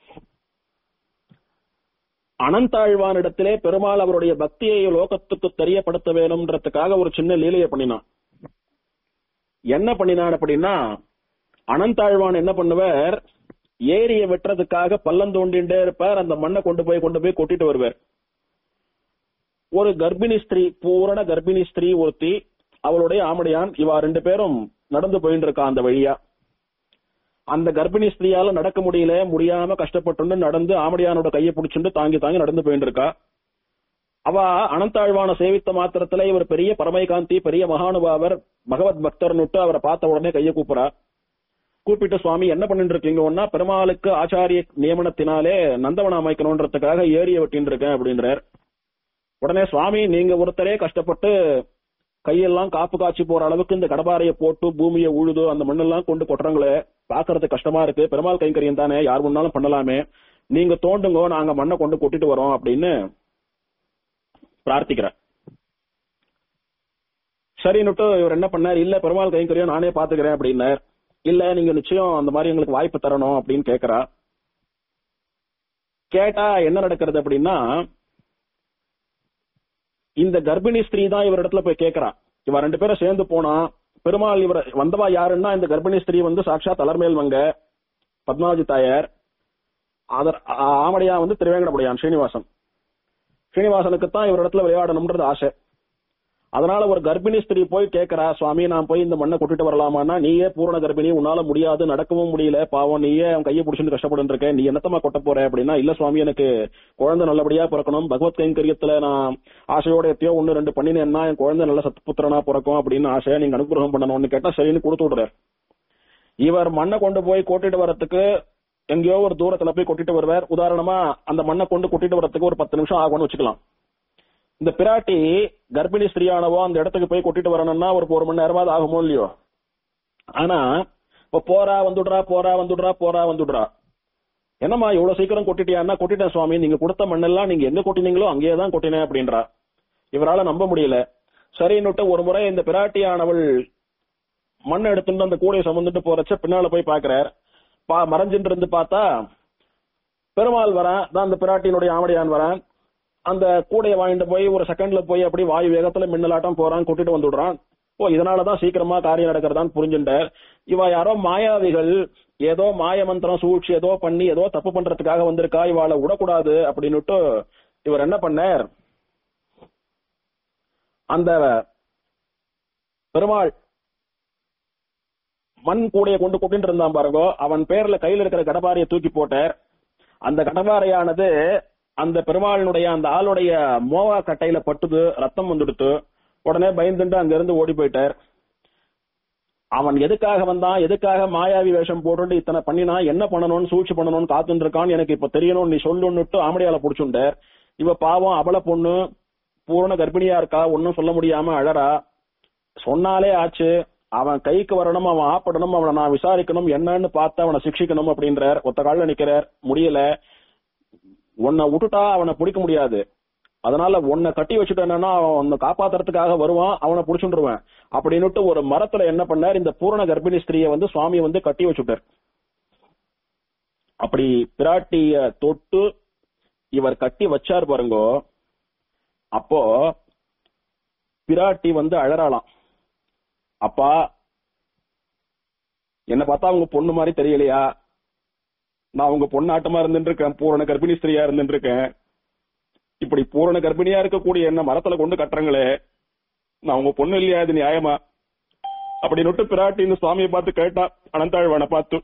அனந்தாழ்வான் இடத்திலே பெருமாள் அவருடைய பக்தியை லோகத்துக்கு தெரியப்படுத்த வேணும்ன்றதுக்காக ஒரு சின்ன லீலையை பண்ணினான் என்ன பண்ணினான் அப்படின்னா அனந்தாழ்வான் என்ன பண்ணுவார் ஏரிய வெட்டுறதுக்காக பள்ளம் தோண்டிண்டே இருப்பார் அந்த மண்ணை கொண்டு போய் கொண்டு போய் கொட்டிட்டு வருவார் ஒரு கர்ப்பிணி ஸ்திரீ பூரண கர்ப்பிணி ஸ்திரீ ஒருத்தி அவளுடைய ஆமடியான் இவா ரெண்டு பேரும் நடந்து போயிட்டு இருக்கா அந்த வழியா அந்த கர்ப்பிணி ஸ்திரீயால நடக்க முடியல முடியாம கஷ்டப்பட்டு நடந்து ஆமடியானோட கையை பிடிச்சிட்டு தாங்கி தாங்கி நடந்து போயிட்டு இருக்கா அவ அனந்தாழ்வான சேவித்த மாத்திரத்துல இவர் பெரிய பரமைகாந்தி பெரிய மகானுபாவர் பகவத் பக்தர்னுட்டு அவரை பார்த்த உடனே கையை கூப்பிடுறா கூப்பிட்டு சுவாமி என்ன பண்ணிட்டு இருக்கீங்கன்னா பெருமாளுக்கு ஆச்சாரிய நியமனத்தினாலே நந்தவனம் அமைக்கணும்ன்றதுக்காக ஏரிய வெட்டின்னு இருக்கேன் அப்படின்றார் உடனே சுவாமி நீங்க ஒருத்தரே கஷ்டப்பட்டு கையெல்லாம் காப்பு காய்ச்சி போற அளவுக்கு இந்த கடபாரைய போட்டு பூமியை உழுது அந்த மண்ணெல்லாம் கொண்டு கொட்டுறாங்களே பாக்குறது கஷ்டமா இருக்கு பெருமாள் கைங்கரியம் தானே யார் முன்னாலும் பண்ணலாமே நீங்க தோண்டுங்க நாங்க மண்ணை கொண்டு கொட்டிட்டு வரோம் அப்படின்னு பிரார்த்திக்கிறேன் சரின்னுட்டு இவர் என்ன பண்ணார் இல்ல பெருமாள் கைங்கரியம் நானே பாத்துக்கிறேன் அப்படின்னார் இல்ல நீங்க நிச்சயம் அந்த மாதிரி எங்களுக்கு வாய்ப்பு தரணும் அப்படின்னு கேக்குறா கேட்டா என்ன நடக்கிறது அப்படின்னா இந்த கர்ப்பிணி ஸ்திரீ தான் இவர் இடத்துல போய் கேக்குறா இவ ரெண்டு பேரும் சேர்ந்து போனா பெருமாள் இவர் வந்தவா யாருன்னா இந்த கர்ப்பிணி ஸ்திரீ வந்து சாட்சாத் அலர்மேல் வங்க பத்மாவதி தாயார் அதர் ஆமடியா வந்து திருவேங்கடமுடியான் ஸ்ரீனிவாசன் ஸ்ரீனிவாசனுக்கு தான் இவர் இடத்துல விளையாடணும்ன்றது ஆசை அதனால ஒரு கர்ப்பிணி ஸ்திரீ போய் கேட்கறா சுவாமி நான் போய் இந்த மண்ணை கொட்டிட்டு வரலாமான்னா நீயே பூரண கர்ப்பிணி உன்னால முடியாது நடக்கவும் முடியல பாவம் நீயே அவன் கையை பிடிச்சிட்டு கஷ்டப்பட்டு இருக்க நீ என்னத்தமா கொட்ட போற அப்படின்னா இல்ல சுவாமி எனக்கு குழந்தை நல்லபடியா பிறக்கணும் பகவத் கைங்கரியத்துல நான் ஆசையோட எத்தையோ ஒன்னு ரெண்டு பண்ணினேன்னா என் குழந்தை நல்ல சத்புத்திரனா பிறக்கும் அப்படின்னு ஆசையா நீங்க அனுகிரகம் பண்ணணும்னு கேட்டா சரின்னு கொடுத்து விடுறாரு இவர் மண்ணை கொண்டு போய் கொட்டிட்டு வரதுக்கு எங்கேயோ ஒரு தூரத்துல போய் கொட்டிட்டு வருவார் உதாரணமா அந்த மண்ணை கொண்டு கொட்டிட்டு வரதுக்கு ஒரு பத்து நிமிஷம் ஆகும்னு வச்சுக்கலாம் இந்த பிராட்டி கர்ப்பிணி ஸ்திரீயானவோ அந்த இடத்துக்கு போய் கொட்டிட்டு வரணும்னா ஒரு ஒரு மணி நேரமாவது ஆகுமோ இல்லையோ ஆனா இப்ப போறா வந்துடுறா போறா வந்துடுறா போறா வந்துடுறா என்னம்மா இவ்வளவு சீக்கிரம் கொட்டிட்டியான்னா கொட்டிட்டேன் சுவாமி நீங்க கொடுத்த மண்ணெல்லாம் நீங்க எங்க கொட்டினீங்களோ அங்கேயே தான் கொட்டினேன் அப்படின்றா இவரால நம்ப முடியல சரின்னுட்டு ஒரு முறை இந்த பிராட்டியானவள் மண் எடுத்துட்டு அந்த கூடையை சுமந்துட்டு போறச்ச பின்னால போய் பாக்குறார் பா மறைஞ்சிட்டு இருந்து பார்த்தா பெருமாள் வரான் தான் அந்த பிராட்டியினுடைய ஆமடியான் வரான் அந்த கூடைய வாங்கிட்டு போய் ஒரு செகண்ட்ல போய் அப்படி வாயு வேகத்துல மின்னலாட்டம் போறான் கூட்டிட்டு வந்து விடுறான் ஓ இதனாலதான் சீக்கிரமா காரியம் நடக்கிறதான்னு புரிஞ்சுட்டார் இவ யாரோ மாயாவிகள் ஏதோ மாய மந்திரம் சூழ்ச்சி ஏதோ பண்ணி ஏதோ தப்பு பண்றதுக்காக வந்திருக்கா இவாளை விடக்கூடாது அப்படின்னுட்டு இவர் என்ன பண்ணார் அந்த பெருமாள் மண் கூடைய கொண்டு கொட்டிட்டு இருந்தான் பாருங்க அவன் பேர்ல கையில இருக்கிற கடபாரியை தூக்கி போட்டார் அந்த கடபாரையானது அந்த பெருமாளினுடைய அந்த ஆளுடைய மோவா கட்டையில பட்டுது ரத்தம் வந்துடுத்து உடனே பயந்துட்டு அங்க இருந்து ஓடி போயிட்டார் அவன் எதுக்காக வந்தான் எதுக்காக மாயாவி வேஷம் போட்டுட்டு இத்தனை பண்ணினா என்ன பண்ணணும்னு சூழ்ச்சி பண்ணணும்னு காத்துட்டு இருக்கான்னு எனக்கு இப்ப தெரியணும் நீ சொல்லுன்னுட்டு ஆமடியால புடிச்சுட்டார் இவ பாவம் அவள பொண்ணு பூரண கர்ப்பிணியா இருக்கா ஒன்னும் சொல்ல முடியாம அழறா சொன்னாலே ஆச்சு அவன் கைக்கு வரணும் அவன் ஆப்படணும் அவனை நான் விசாரிக்கணும் என்னன்னு பார்த்து அவனை சிக்ஷிக்கணும் அப்படின்றார் ஒத்த காலில் நிக்கிறார் முடியல உன்னை விட்டுட்டா அவனை பிடிக்க முடியாது அதனால உன்னை கட்டி வச்சுட்டேன்னா அவன் உன்னை காப்பாத்துறதுக்காக வருவான் அவனை புடிச்சுட்டுருவேன் அப்படின்னுட்டு ஒரு மரத்துல என்ன பண்ணார் இந்த பூரண கர்ப்பிணி ஸ்திரியை வந்து சுவாமி வந்து கட்டி வச்சுட்டார் அப்படி பிராட்டிய தொட்டு இவர் கட்டி வச்சார் பாருங்கோ அப்போ பிராட்டி வந்து அழறாளாம் அப்பா என்ன பார்த்தா உங்க பொண்ணு மாதிரி தெரியலையா நான் உங்க பொண்ணாட்டமா இருந்துட்டு இருக்கேன் பூரண கர்ப்பிணி ஸ்திரியா இருந்துட்டு இருக்கேன் இப்படி பூரண கர்ப்பிணியா இருக்கக்கூடிய என்ன மரத்துல கொண்டு கட்டுறங்களே நான் உங்க பொண்ணு இல்லையா இது நியாயமா அப்படின்னு பிராட்டி இந்த சுவாமியை பார்த்து கேட்டா அனந்தாழ்வானை பார்த்து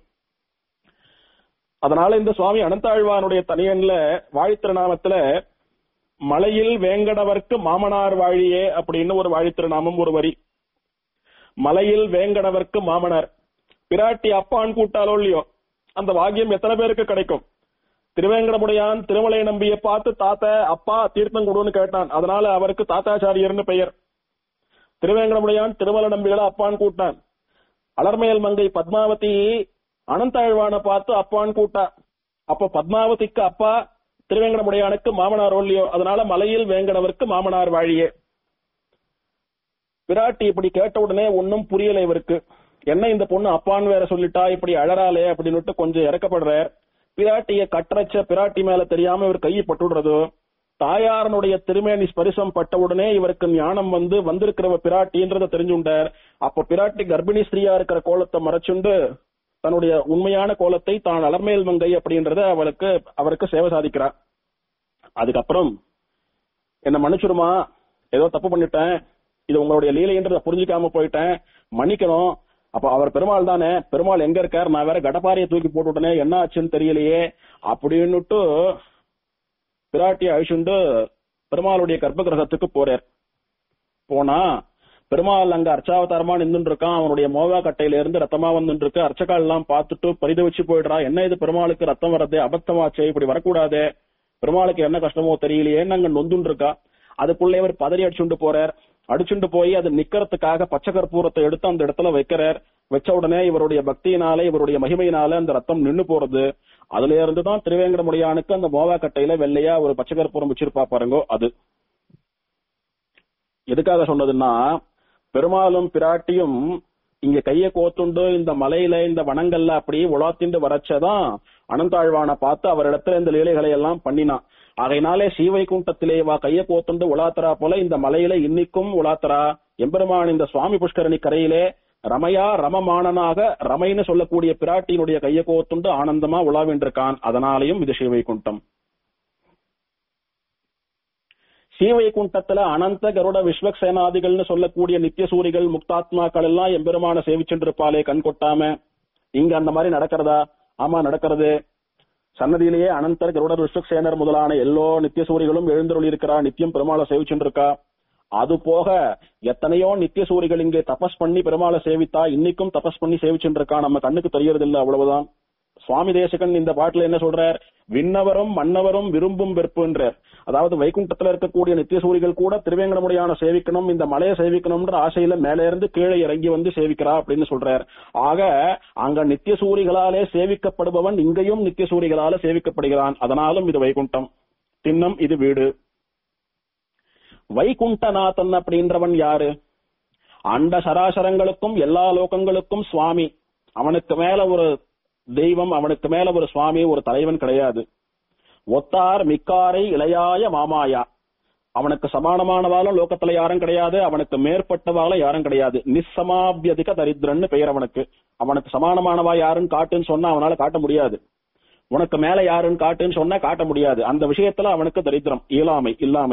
அதனால இந்த சுவாமி அனந்தாழ்வானுடைய தனியன்ல வாழ்த்திருநாமத்துல மலையில் வேங்கடவர்க்கு மாமனார் வாழியே அப்படின்னு ஒரு வாழ்த்திருநாமம் ஒரு வரி மலையில் வேங்கடவர்க்கு மாமனார் பிராட்டி அப்பான் கூட்டாலோ இல்லையோ அந்த வாக்கியம் எத்தனை பேருக்கு கிடைக்கும் திருவேங்கடமுடையான் திருமலை நம்பியை பார்த்து தாத்த அப்பா தீர்த்தம் கொடுன்னு கேட்டான் அதனால அவருக்கு தாத்தாச்சாரியர்னு பெயர் திருவேங்கடமுடையான் திருமலை நம்பிகளை அப்பான் கூட்டான் அலர்மேல் மங்கை பத்மாவதி அனந்தாழ்வான பார்த்து அப்பான் கூட்டா அப்ப பத்மாவதிக்கு அப்பா திருவேங்கடமுடையானுக்கு மாமனார் இல்லையோ அதனால மலையில் வேங்கடவருக்கு மாமனார் வாழியே பிராட்டி இப்படி கேட்ட உடனே ஒன்னும் புரியல இவருக்கு என்ன இந்த பொண்ணு அப்பான்னு வேற சொல்லிட்டா இப்படி அழறாளே அப்படின்னுட்டு கொஞ்சம் இறக்கப்படுறார் பிராட்டிய கட்டரச்ச பிராட்டி மேல தெரியாம இவர் கையை பட்டுடுறது தாயாரனுடைய திருமேனி ஸ்பரிசம் பட்ட உடனே இவருக்கு ஞானம் வந்து வந்திருக்கிறவ பிராட்டின்றத தெரிஞ்சுண்டார் அப்ப பிராட்டி கர்ப்பிணி ஸ்திரீயா இருக்கிற கோலத்தை மறைச்சுண்டு தன்னுடைய உண்மையான கோலத்தை தான் அலர்மேல் மங்கை அப்படின்றத அவளுக்கு அவருக்கு சேவை சாதிக்கிறார் அதுக்கப்புறம் என்ன மன்னிச்சிருமா ஏதோ தப்பு பண்ணிட்டேன் இது உங்களுடைய லீலைன்றத புரிஞ்சுக்காம போயிட்டேன் மன்னிக்கணும் அப்ப அவர் பெருமாள் தானே பெருமாள் எங்க இருக்கார் நான் வேற கடப்பாரிய தூக்கி போட்டுட்டனே என்ன ஆச்சுன்னு தெரியலையே அப்படின்னுட்டு பிராட்டி அழிச்சுண்டு பெருமாளுடைய கர்ப்ப கிரகத்துக்கு போறார் போனா பெருமாள் அங்க அர்ச்சாவதாரமா நின்றுட்டு இருக்கான் அவனுடைய மோகா கட்டையில இருந்து ரத்தமா வந்துட்டு இருக்கு அர்ச்சகால் எல்லாம் பார்த்துட்டு பரிதவிச்சு போயிடுறா என்ன இது பெருமாளுக்கு ரத்தம் வர்றது அபத்தமாச்சே இப்படி வரக்கூடாதே பெருமாளுக்கு என்ன கஷ்டமோ தெரியலையேன்னு அங்க நொந்துட்டு இருக்கா அதுக்குள்ளே இவர் பதறி அடிச்சுண்டு போறார் அடிச்சுண்டு போய் அது நிக்கிறதுக்காக பச்சை கற்பூரத்தை எடுத்து அந்த இடத்துல வைக்கிறார் வச்ச உடனே இவருடைய பக்தியினால இவருடைய மகிமையினால அந்த ரத்தம் நின்னு போறது அதுல இருந்து தான் திருவேங்கடமுடியானுக்கு அந்த மோவா கட்டையில வெள்ளையா ஒரு பச்சை கற்பூரம் வச்சிருப்பா பாருங்கோ அது எதுக்காக சொன்னதுன்னா பெருமாளும் பிராட்டியும் இங்க கைய கோத்துண்டு இந்த மலையில இந்த வனங்கள்ல அப்படி உலாத்திண்டு வரச்சதான் அனந்தாழ்வான பார்த்து அவரிடத்துல இந்த லீலைகளை எல்லாம் பண்ணினான் ஆகையினாலே ஸ்ரீவைகுண்டத்திலே வா கைய கோத்துண்டு உலாத்தரா போல இந்த மலையில இன்னிக்கும் உலாத்தரா எம்பெருமான் இந்த சுவாமி புஷ்கரணி கரையிலே ரமையா ரமமானனாக ரமைன்னு சொல்லக்கூடிய பிராட்டியினுடைய கைய கோத்துண்டு ஆனந்தமா உலாவின்றிருக்கான் அதனாலையும் இது ஸ்ரீவைகுண்டம் ஸ்ரீவைகுண்டத்துல அனந்த கருட விஸ்வக்சேனாதிகள்னு சொல்லக்கூடிய நித்தியசூரிகள் முக்தாத்மாக்கள் எல்லாம் எம்பெருமான சேவிச்சுருப்பாளே கண் கொட்டாம இங்க அந்த மாதிரி நடக்கிறதா ஆமா நடக்கிறது சன்னதியிலேயே அனந்தர் கருடர் விஸ்வக்சேனர் முதலான எல்லோ நித்தியசூரிகளும் எழுந்தருளி இருக்கிறா நித்தியம் பெருமாளை சேவிச்சுருக்கா அது போக எத்தனையோ நித்தியசூரிகள் இங்கே தபஸ் பண்ணி பெருமாளை சேவித்தா இன்னைக்கும் தபஸ் பண்ணி சேவிச்சுட்டு இருக்கா நம்ம கண்ணுக்கு தெரியறது இல்ல அவ்வளவுதான் சுவாமி தேசகன் இந்த பாட்டுல என்ன சொல்றார் விண்ணவரும் மன்னவரும் விரும்பும் வெறுப்புன்றார் அதாவது வைகுண்டத்துல இருக்கக்கூடிய நித்தியசூரிகள் கூட திருவேங்கடமுடியான சேவிக்கணும் இந்த மலையை சேவிக்கணும்ன்ற ஆசையில மேல இருந்து கீழே இறங்கி வந்து சேவிக்கிறா அப்படின்னு சொல்றார் ஆக அங்க நித்தியசூரிகளாலே சேவிக்கப்படுபவன் இங்கேயும் நித்தியசூரிகளால சேவிக்கப்படுகிறான் அதனாலும் இது வைகுண்டம் தின்னம் இது வீடு வைகுண்டநாதன் அப்படின்றவன் யாரு அண்ட சராசரங்களுக்கும் எல்லா லோகங்களுக்கும் சுவாமி அவனுக்கு மேல ஒரு தெய்வம் அவனுக்கு மேல ஒரு சுவாமி ஒரு தலைவன் கிடையாது ஒத்தார் மிக்காரை இளையாய மாமாயா அவனுக்கு சமானமானவாலும் லோகத்துல யாரும் கிடையாது அவனுக்கு மேற்பட்டவாலும் யாரும் கிடையாது நிசமாபியதிக தரித்திரன்னு பெயர் அவனுக்கு அவனுக்கு சமானமானவா யாருன்னு காட்டுன்னு சொன்னா அவனால காட்ட முடியாது உனக்கு மேல யாருன்னு காட்டுன்னு சொன்னா காட்ட முடியாது அந்த விஷயத்துல அவனுக்கு தரித்திரம் இயலாமை இல்லாமை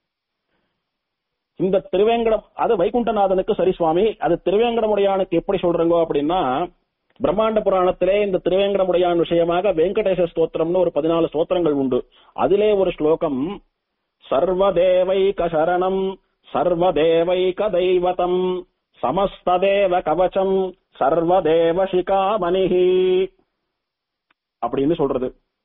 இந்த திருவேங்கடம் அது வைகுண்டநாதனுக்கு சரி சுவாமி அது திருவேங்கடமுடையானுக்கு எப்படி சொல்றீங்க அப்படின்னா பிரம்மாண்ட புராணத்திலே இந்த திருவேங்கடமுடையான் விஷயமாக வெங்கடேச ஸ்தோத்திரம்னு ஒரு பதினாலு ஸ்தோத்திரங்கள் உண்டு அதிலே ஒரு ஸ்லோகம் சர்வதேவைக சரணம் சர்வதேவைக தெய்வதம் சமஸ்ததேவ கவச்சம் சர்வதேவ சிகாமணிஹி அப்படின்னு சொல்றது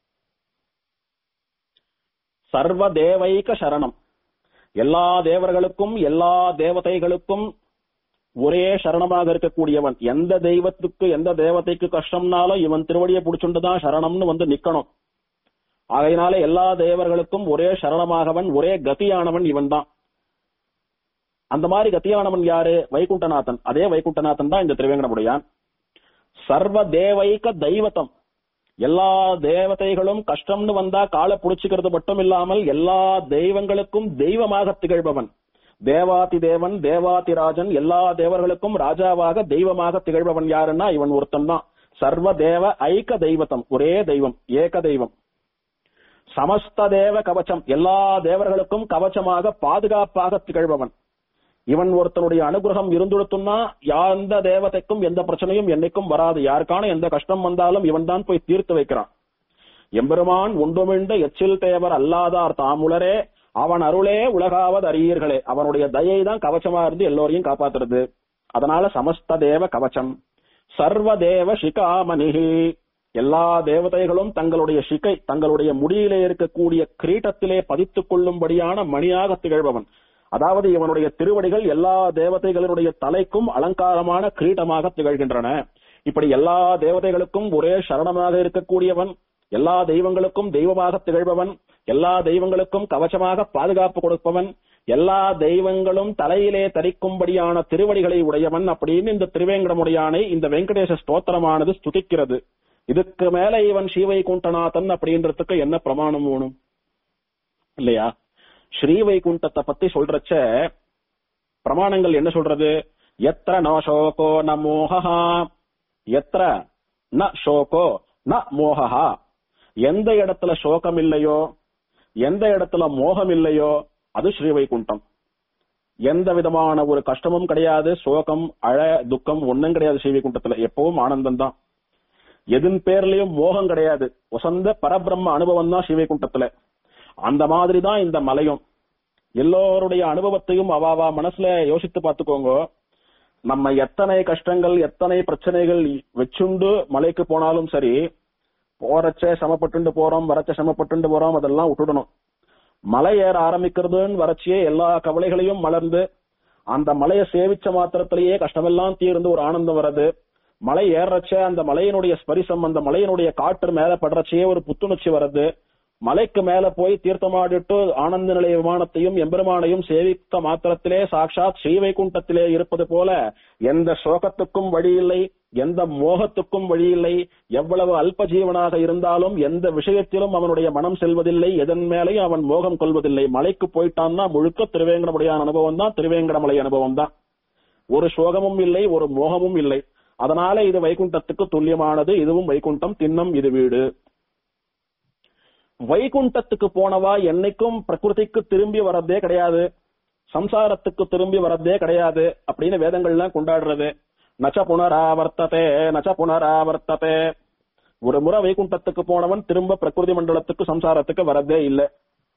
சர்வதேவைக சரணம் எல்லா தேவர்களுக்கும் எல்லா தேவதைகளுக்கும் ஒரே சரணமாக இருக்கக்கூடியவன் எந்த தெய்வத்துக்கு எந்த தேவதைக்கு கஷ்டம்னாலும் இவன் திருவடியை புடிச்சுண்டுதான் சரணம்னு வந்து நிக்கணும் ஆகையினால எல்லா தேவர்களுக்கும் ஒரே சரணமாகவன் ஒரே கதியானவன் இவன் தான் அந்த மாதிரி கத்தியானவன் யாரு வைகுண்டநாதன் அதே வைகுண்டநாதன் தான் இந்த திருவேங்கடமுடையான் சர்வ தேவைக்க தெய்வத்தம் எல்லா தேவதைகளும் கஷ்டம்னு வந்தா காலை புடிச்சுக்கிறது மட்டும் இல்லாமல் எல்லா தெய்வங்களுக்கும் தெய்வமாக திகழ்பவன் தேவாதி தேவன் தேவாதிராஜன் எல்லா தேவர்களுக்கும் ராஜாவாக தெய்வமாக திகழ்பவன் யாருன்னா இவன் ஒருத்தன் தான் சர்வ தேவ ஐக்க தெய்வத்தம் ஒரே தெய்வம் ஏக தெய்வம் சமஸ்த தேவ கவச்சம் எல்லா தேவர்களுக்கும் கவச்சமாக பாதுகாப்பாக திகழ்பவன் இவன் ஒருத்தனுடைய அனுகிரகம் இருந்துடுத்துன்னா எந்த தேவதைக்கும் எந்த பிரச்சனையும் என்னைக்கும் வராது யாருக்கான எந்த கஷ்டம் வந்தாலும் இவன் தான் போய் தீர்த்து வைக்கிறான் எம்பெருமான் உண்டுமிண்ட எச்சில் தேவர் அல்லாதார் தாமுலரே அவன் அருளே உலகாவது அறியீர்களே அவனுடைய தயை தான் கவச்சமா இருந்து எல்லோரையும் காப்பாத்துறது அதனால சமஸ்த தேவ கவச்சம் சர்வ தேவ சிகாமணிகி எல்லா தேவதைகளும் தங்களுடைய சிகை தங்களுடைய முடியிலே இருக்கக்கூடிய கிரீட்டத்திலே பதித்துக் கொள்ளும்படியான மணியாக திகழ்பவன் அதாவது இவனுடைய திருவடிகள் எல்லா தேவதைகளுடைய தலைக்கும் அலங்காரமான கிரீட்டமாக திகழ்கின்றன இப்படி எல்லா தேவதைகளுக்கும் ஒரே சரணமாக இருக்கக்கூடியவன் எல்லா தெய்வங்களுக்கும் தெய்வமாக திகழ்பவன் எல்லா தெய்வங்களுக்கும் கவச்சமாக பாதுகாப்பு கொடுப்பவன் எல்லா தெய்வங்களும் தலையிலே தரிக்கும்படியான திருவடிகளை உடையவன் அப்படின்னு இந்த திருவேங்கடமுடையானை இந்த வெங்கடேச ஸ்தோத்திரமானது ஸ்துதிக்கிறது இதுக்கு மேல இவன் ஸ்ரீவைகுண்டநாதன் அப்படின்றதுக்கு என்ன பிரமாணம் வேணும் இல்லையா ஸ்ரீவைகுண்டத்தை பத்தி சொல்றச்ச பிரமாணங்கள் என்ன சொல்றது எத்திர நோ சோகோ ந மோகா எத்திர ந சோகோ ந மோகா எந்த இடத்துல சோகம் இல்லையோ எந்த இடத்துல மோகம் இல்லையோ அது ஸ்ரீவைகுண்டம் எந்த விதமான ஒரு கஷ்டமும் கிடையாது சோகம் அழ துக்கம் ஒண்ணும் கிடையாது ஸ்ரீவைகுண்டத்துல எப்பவும் ஆனந்தம் தான் எதன் பேர்லயும் மோகம் கிடையாது வசந்த பரபிரம்ம அனுபவம் தான் ஸ்ரீவைகுண்டத்துல அந்த மாதிரி தான் இந்த மலையும் எல்லோருடைய அனுபவத்தையும் அவாவா மனசுல யோசித்து பார்த்துக்கோங்க நம்ம எத்தனை கஷ்டங்கள் எத்தனை பிரச்சனைகள் வச்சுண்டு மலைக்கு போனாலும் சரி போறச்ச சமப்பட்டுண்டு போறோம் வரச்ச சமப்பட்டுண்டு போறோம் அதெல்லாம் விட்டுடணும் மலை ஏற ஆரம்பிக்கிறதுன்னு வரச்சியே எல்லா கவலைகளையும் மலர்ந்து அந்த மலையை சேவிச்ச மாத்திரத்திலேயே கஷ்டமெல்லாம் தீர்ந்து ஒரு ஆனந்தம் வருது மலை ஏறச்ச அந்த மலையினுடைய ஸ்பரிசம் அந்த மலையினுடைய காற்று மேல படுறச்சே ஒரு புத்துணர்ச்சி வருது மலைக்கு மேல போய் தீர்த்தமாடிட்டு ஆனந்த நிலைய விமானத்தையும் எம்பெருமானையும் சேவித்த மாத்திரத்திலே சாட்சாத் ஸ்ரீவைகுண்டத்திலே இருப்பது போல எந்த சோகத்துக்கும் வழி இல்லை எந்த மோகத்துக்கும் வழி இல்லை எவ்வளவு அல்ப ஜீவனாக இருந்தாலும் எந்த விஷயத்திலும் அவனுடைய மனம் செல்வதில்லை எதன் மேலேயும் அவன் மோகம் கொள்வதில்லை மலைக்கு போயிட்டான்னா முழுக்க திருவேங்கடமுடையான அனுபவம் தான் திருவேங்கடமலை அனுபவம் தான் ஒரு சோகமும் இல்லை ஒரு மோகமும் இல்லை அதனால இது வைகுண்டத்துக்கு துல்லியமானது இதுவும் வைகுண்டம் திண்ணம் இது வீடு வைகுண்டத்துக்கு போனவா என்னைக்கும் பிரகிருதிக்கு திரும்பி வர்றதே கிடையாது சம்சாரத்துக்கு திரும்பி வர்றதே கிடையாது அப்படின்னு வேதங்கள்லாம் கொண்டாடுறது நச்ச புனராவர்த்ததே நச்ச புனராவர்த்ததே ஒரு முறை வைகுண்டத்துக்கு போனவன் திரும்ப பிரகிருதி மண்டலத்துக்கு சம்சாரத்துக்கு வரதே இல்லை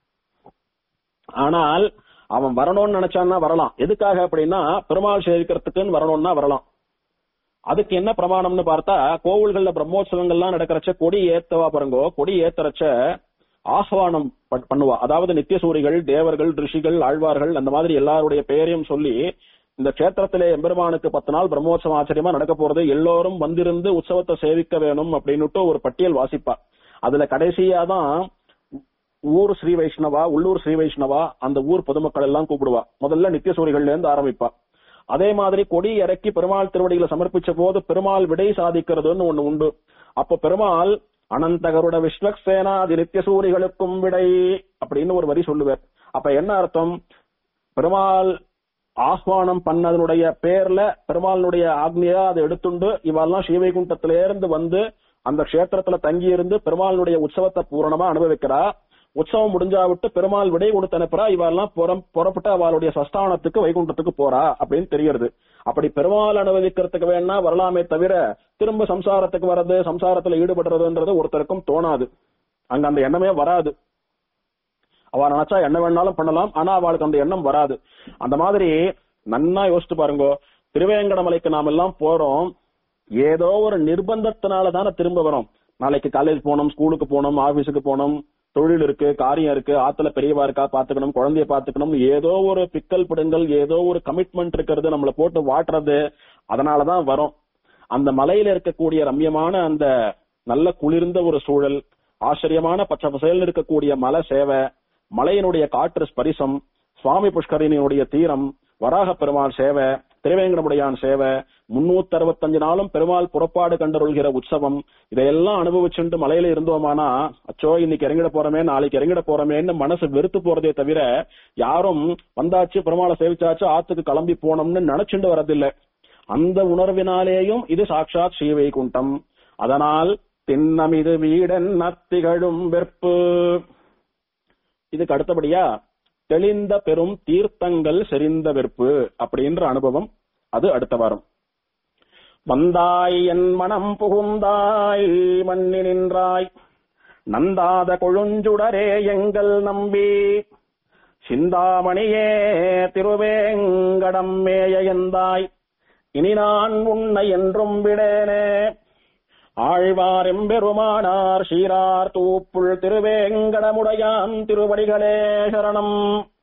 ஆனால் அவன் வரணும்னு நினைச்சான்னா வரலாம் எதுக்காக அப்படின்னா பெருமாள் சேவிக்கிறதுக்குன்னு வரணும்னா வரலாம் அதுக்கு என்ன பிரமாணம்னு பார்த்தா கோவில்கள்ல பிரம்மோற்சவங்கள்லாம் நடக்கிறச்ச கொடி ஏத்தவா பாருங்கோ கொடி ஏத்துறச்ச ஆஹ்வானம் பண்- பண்ணுவா அதாவது நித்தியசூரிகள் தேவர்கள் ரிஷிகள் ஆழ்வார்கள் அந்த மாதிரி எல்லாருடைய பெயரையும் சொல்லி இந்த கஷேத்திரத்திலே எம்பெருமானுக்கு பத்து நாள் பிரம்மோற்சவம் ஆச்சரியமா நடக்க போறது எல்லோரும் வந்திருந்து உற்சவத்தை சேவிக்க வேணும் அப்படின்னுட்டு ஒரு பட்டியல் வாசிப்பா அதுல கடைசியா தான் ஊர் ஸ்ரீ வைஷ்ணவா உள்ளூர் ஸ்ரீ வைஷ்ணவா அந்த ஊர் பொதுமக்கள் எல்லாம் கூப்பிடுவா முதல்ல நித்தியசூரிகள்ல இருந்து ஆரம்பிப்பா அதே மாதிரி கொடி இறக்கி பெருமாள் திருவடிகளை சமர்ப்பிச்ச போது பெருமாள் விடை சாதிக்கிறதுன்னு ஒண்ணு உண்டு அப்ப பெருமாள் அனந்தகருட விஸ்வக்சேனாதி நித்தியசூரிகளுக்கும் விடை அப்படின்னு ஒரு வரி சொல்லுவார் அப்ப என்ன அர்த்தம் பெருமாள் ஆஹ்வானம் பண்ணதனுடைய பேர்ல பெருமாளுடைய ஆக்னியா அதை எடுத்துண்டு இவெல்லாம் ஸ்ரீவைகுண்டத்தில இருந்து வந்து அந்த க்ஷேத்திரத்துல தங்கி இருந்து பெருமாளுடைய உற்சவத்தை பூரணமா அனுபவிக்கிறா உற்சவம் முடிஞ்சா விட்டு பெருமாள் விடை கொடுத்து அனுப்புறா இவெல்லாம் புறம் புறப்பட்டு அவளுடைய சஸ்தானத்துக்கு வைகுண்டத்துக்கு போறா அப்படின்னு தெரியுது அப்படி பெருமாள் அனுபவிக்கிறதுக்கு வேணா வரலாமே தவிர திரும்ப சம்சாரத்துக்கு வர்றது சம்சாரத்துல ஈடுபடுறதுன்றது ஒருத்தருக்கும் தோணாது அங்க அந்த எண்ணமே வராது அவ நினைச்சா என்ன வேணாலும் பண்ணலாம் ஆனா அவளுக்கு அந்த எண்ணம் வராது அந்த மாதிரி நன்னா யோசிச்சு பாருங்க திருவேங்கடமலைக்கு நாம எல்லாம் போறோம் ஏதோ ஒரு நிர்பந்தத்தினால தானே திரும்ப வரோம் நாளைக்கு காலேஜ் போனோம் ஸ்கூலுக்கு போனோம் ஆபீஸுக்கு போனோம் தொழில் இருக்கு காரியம் இருக்கு ஆத்துல பெரியவா இருக்கா பாத்துக்கணும் குழந்தைய பாத்துக்கணும் ஏதோ ஒரு பிக்கல் பிடுங்கல் ஏதோ ஒரு கமிட்மெண்ட் இருக்கிறது நம்மள போட்டு வாட்டுறது அதனாலதான் வரோம் அந்த மலையில இருக்கக்கூடிய ரம்யமான அந்த நல்ல குளிர்ந்த ஒரு சூழல் ஆச்சரியமான பச்சை பசேல்னு இருக்கக்கூடிய மலை சேவை மலையினுடைய காற்று ஸ்பரிசம் சுவாமி புஷ்கரினியுடைய தீரம் வராக பெருமாள் சேவை திருவேங்கடமுடையான் சேவை முன்னூத்தி அறுபத்தஞ்சு நாளும் பெருமாள் புறப்பாடு கண்டருள்கிற உற்சவம் இதையெல்லாம் அனுபவிச்சுட்டு மலையில இருந்தோமானா அச்சோ இன்னைக்கு இறங்கிட போறோமே நாளைக்கு இறங்கிட போறோமேன்னு மனசு வெறுத்து போறதே தவிர யாரும் வந்தாச்சு பெருமாளை சேவிச்சாச்சு ஆத்துக்கு கிளம்பி போனோம்னு நினைச்சுட்டு வரதில்லை அந்த உணர்வினாலேயும் இது சாட்சாத் ஸ்ரீவைகுண்டம் அதனால் திண்ணமிது வீடன் நத்திகழும் வெற்பு இதுக்கு அடுத்தபடியா தெளிந்த பெரும் தீர்த்தங்கள் செறிந்த வெறுப்பு அப்படின்ற அனுபவம் அது அடுத்த வாரம் வந்தாய் என் மனம் புகுந்தாய் மண்ணி நின்றாய் நந்தாத கொழுஞ்சுடரே எங்கள் நம்பி சிந்தாமணியே திருவேங்கடம் மேய எந்தாய் இனி நான் உன்னை என்றும் விடேனே ஆழ்வாரெம்பெருமானார் சீரார் தூப்புள் திருவேங்கடமுடையான் திருவடிகளே சரணம்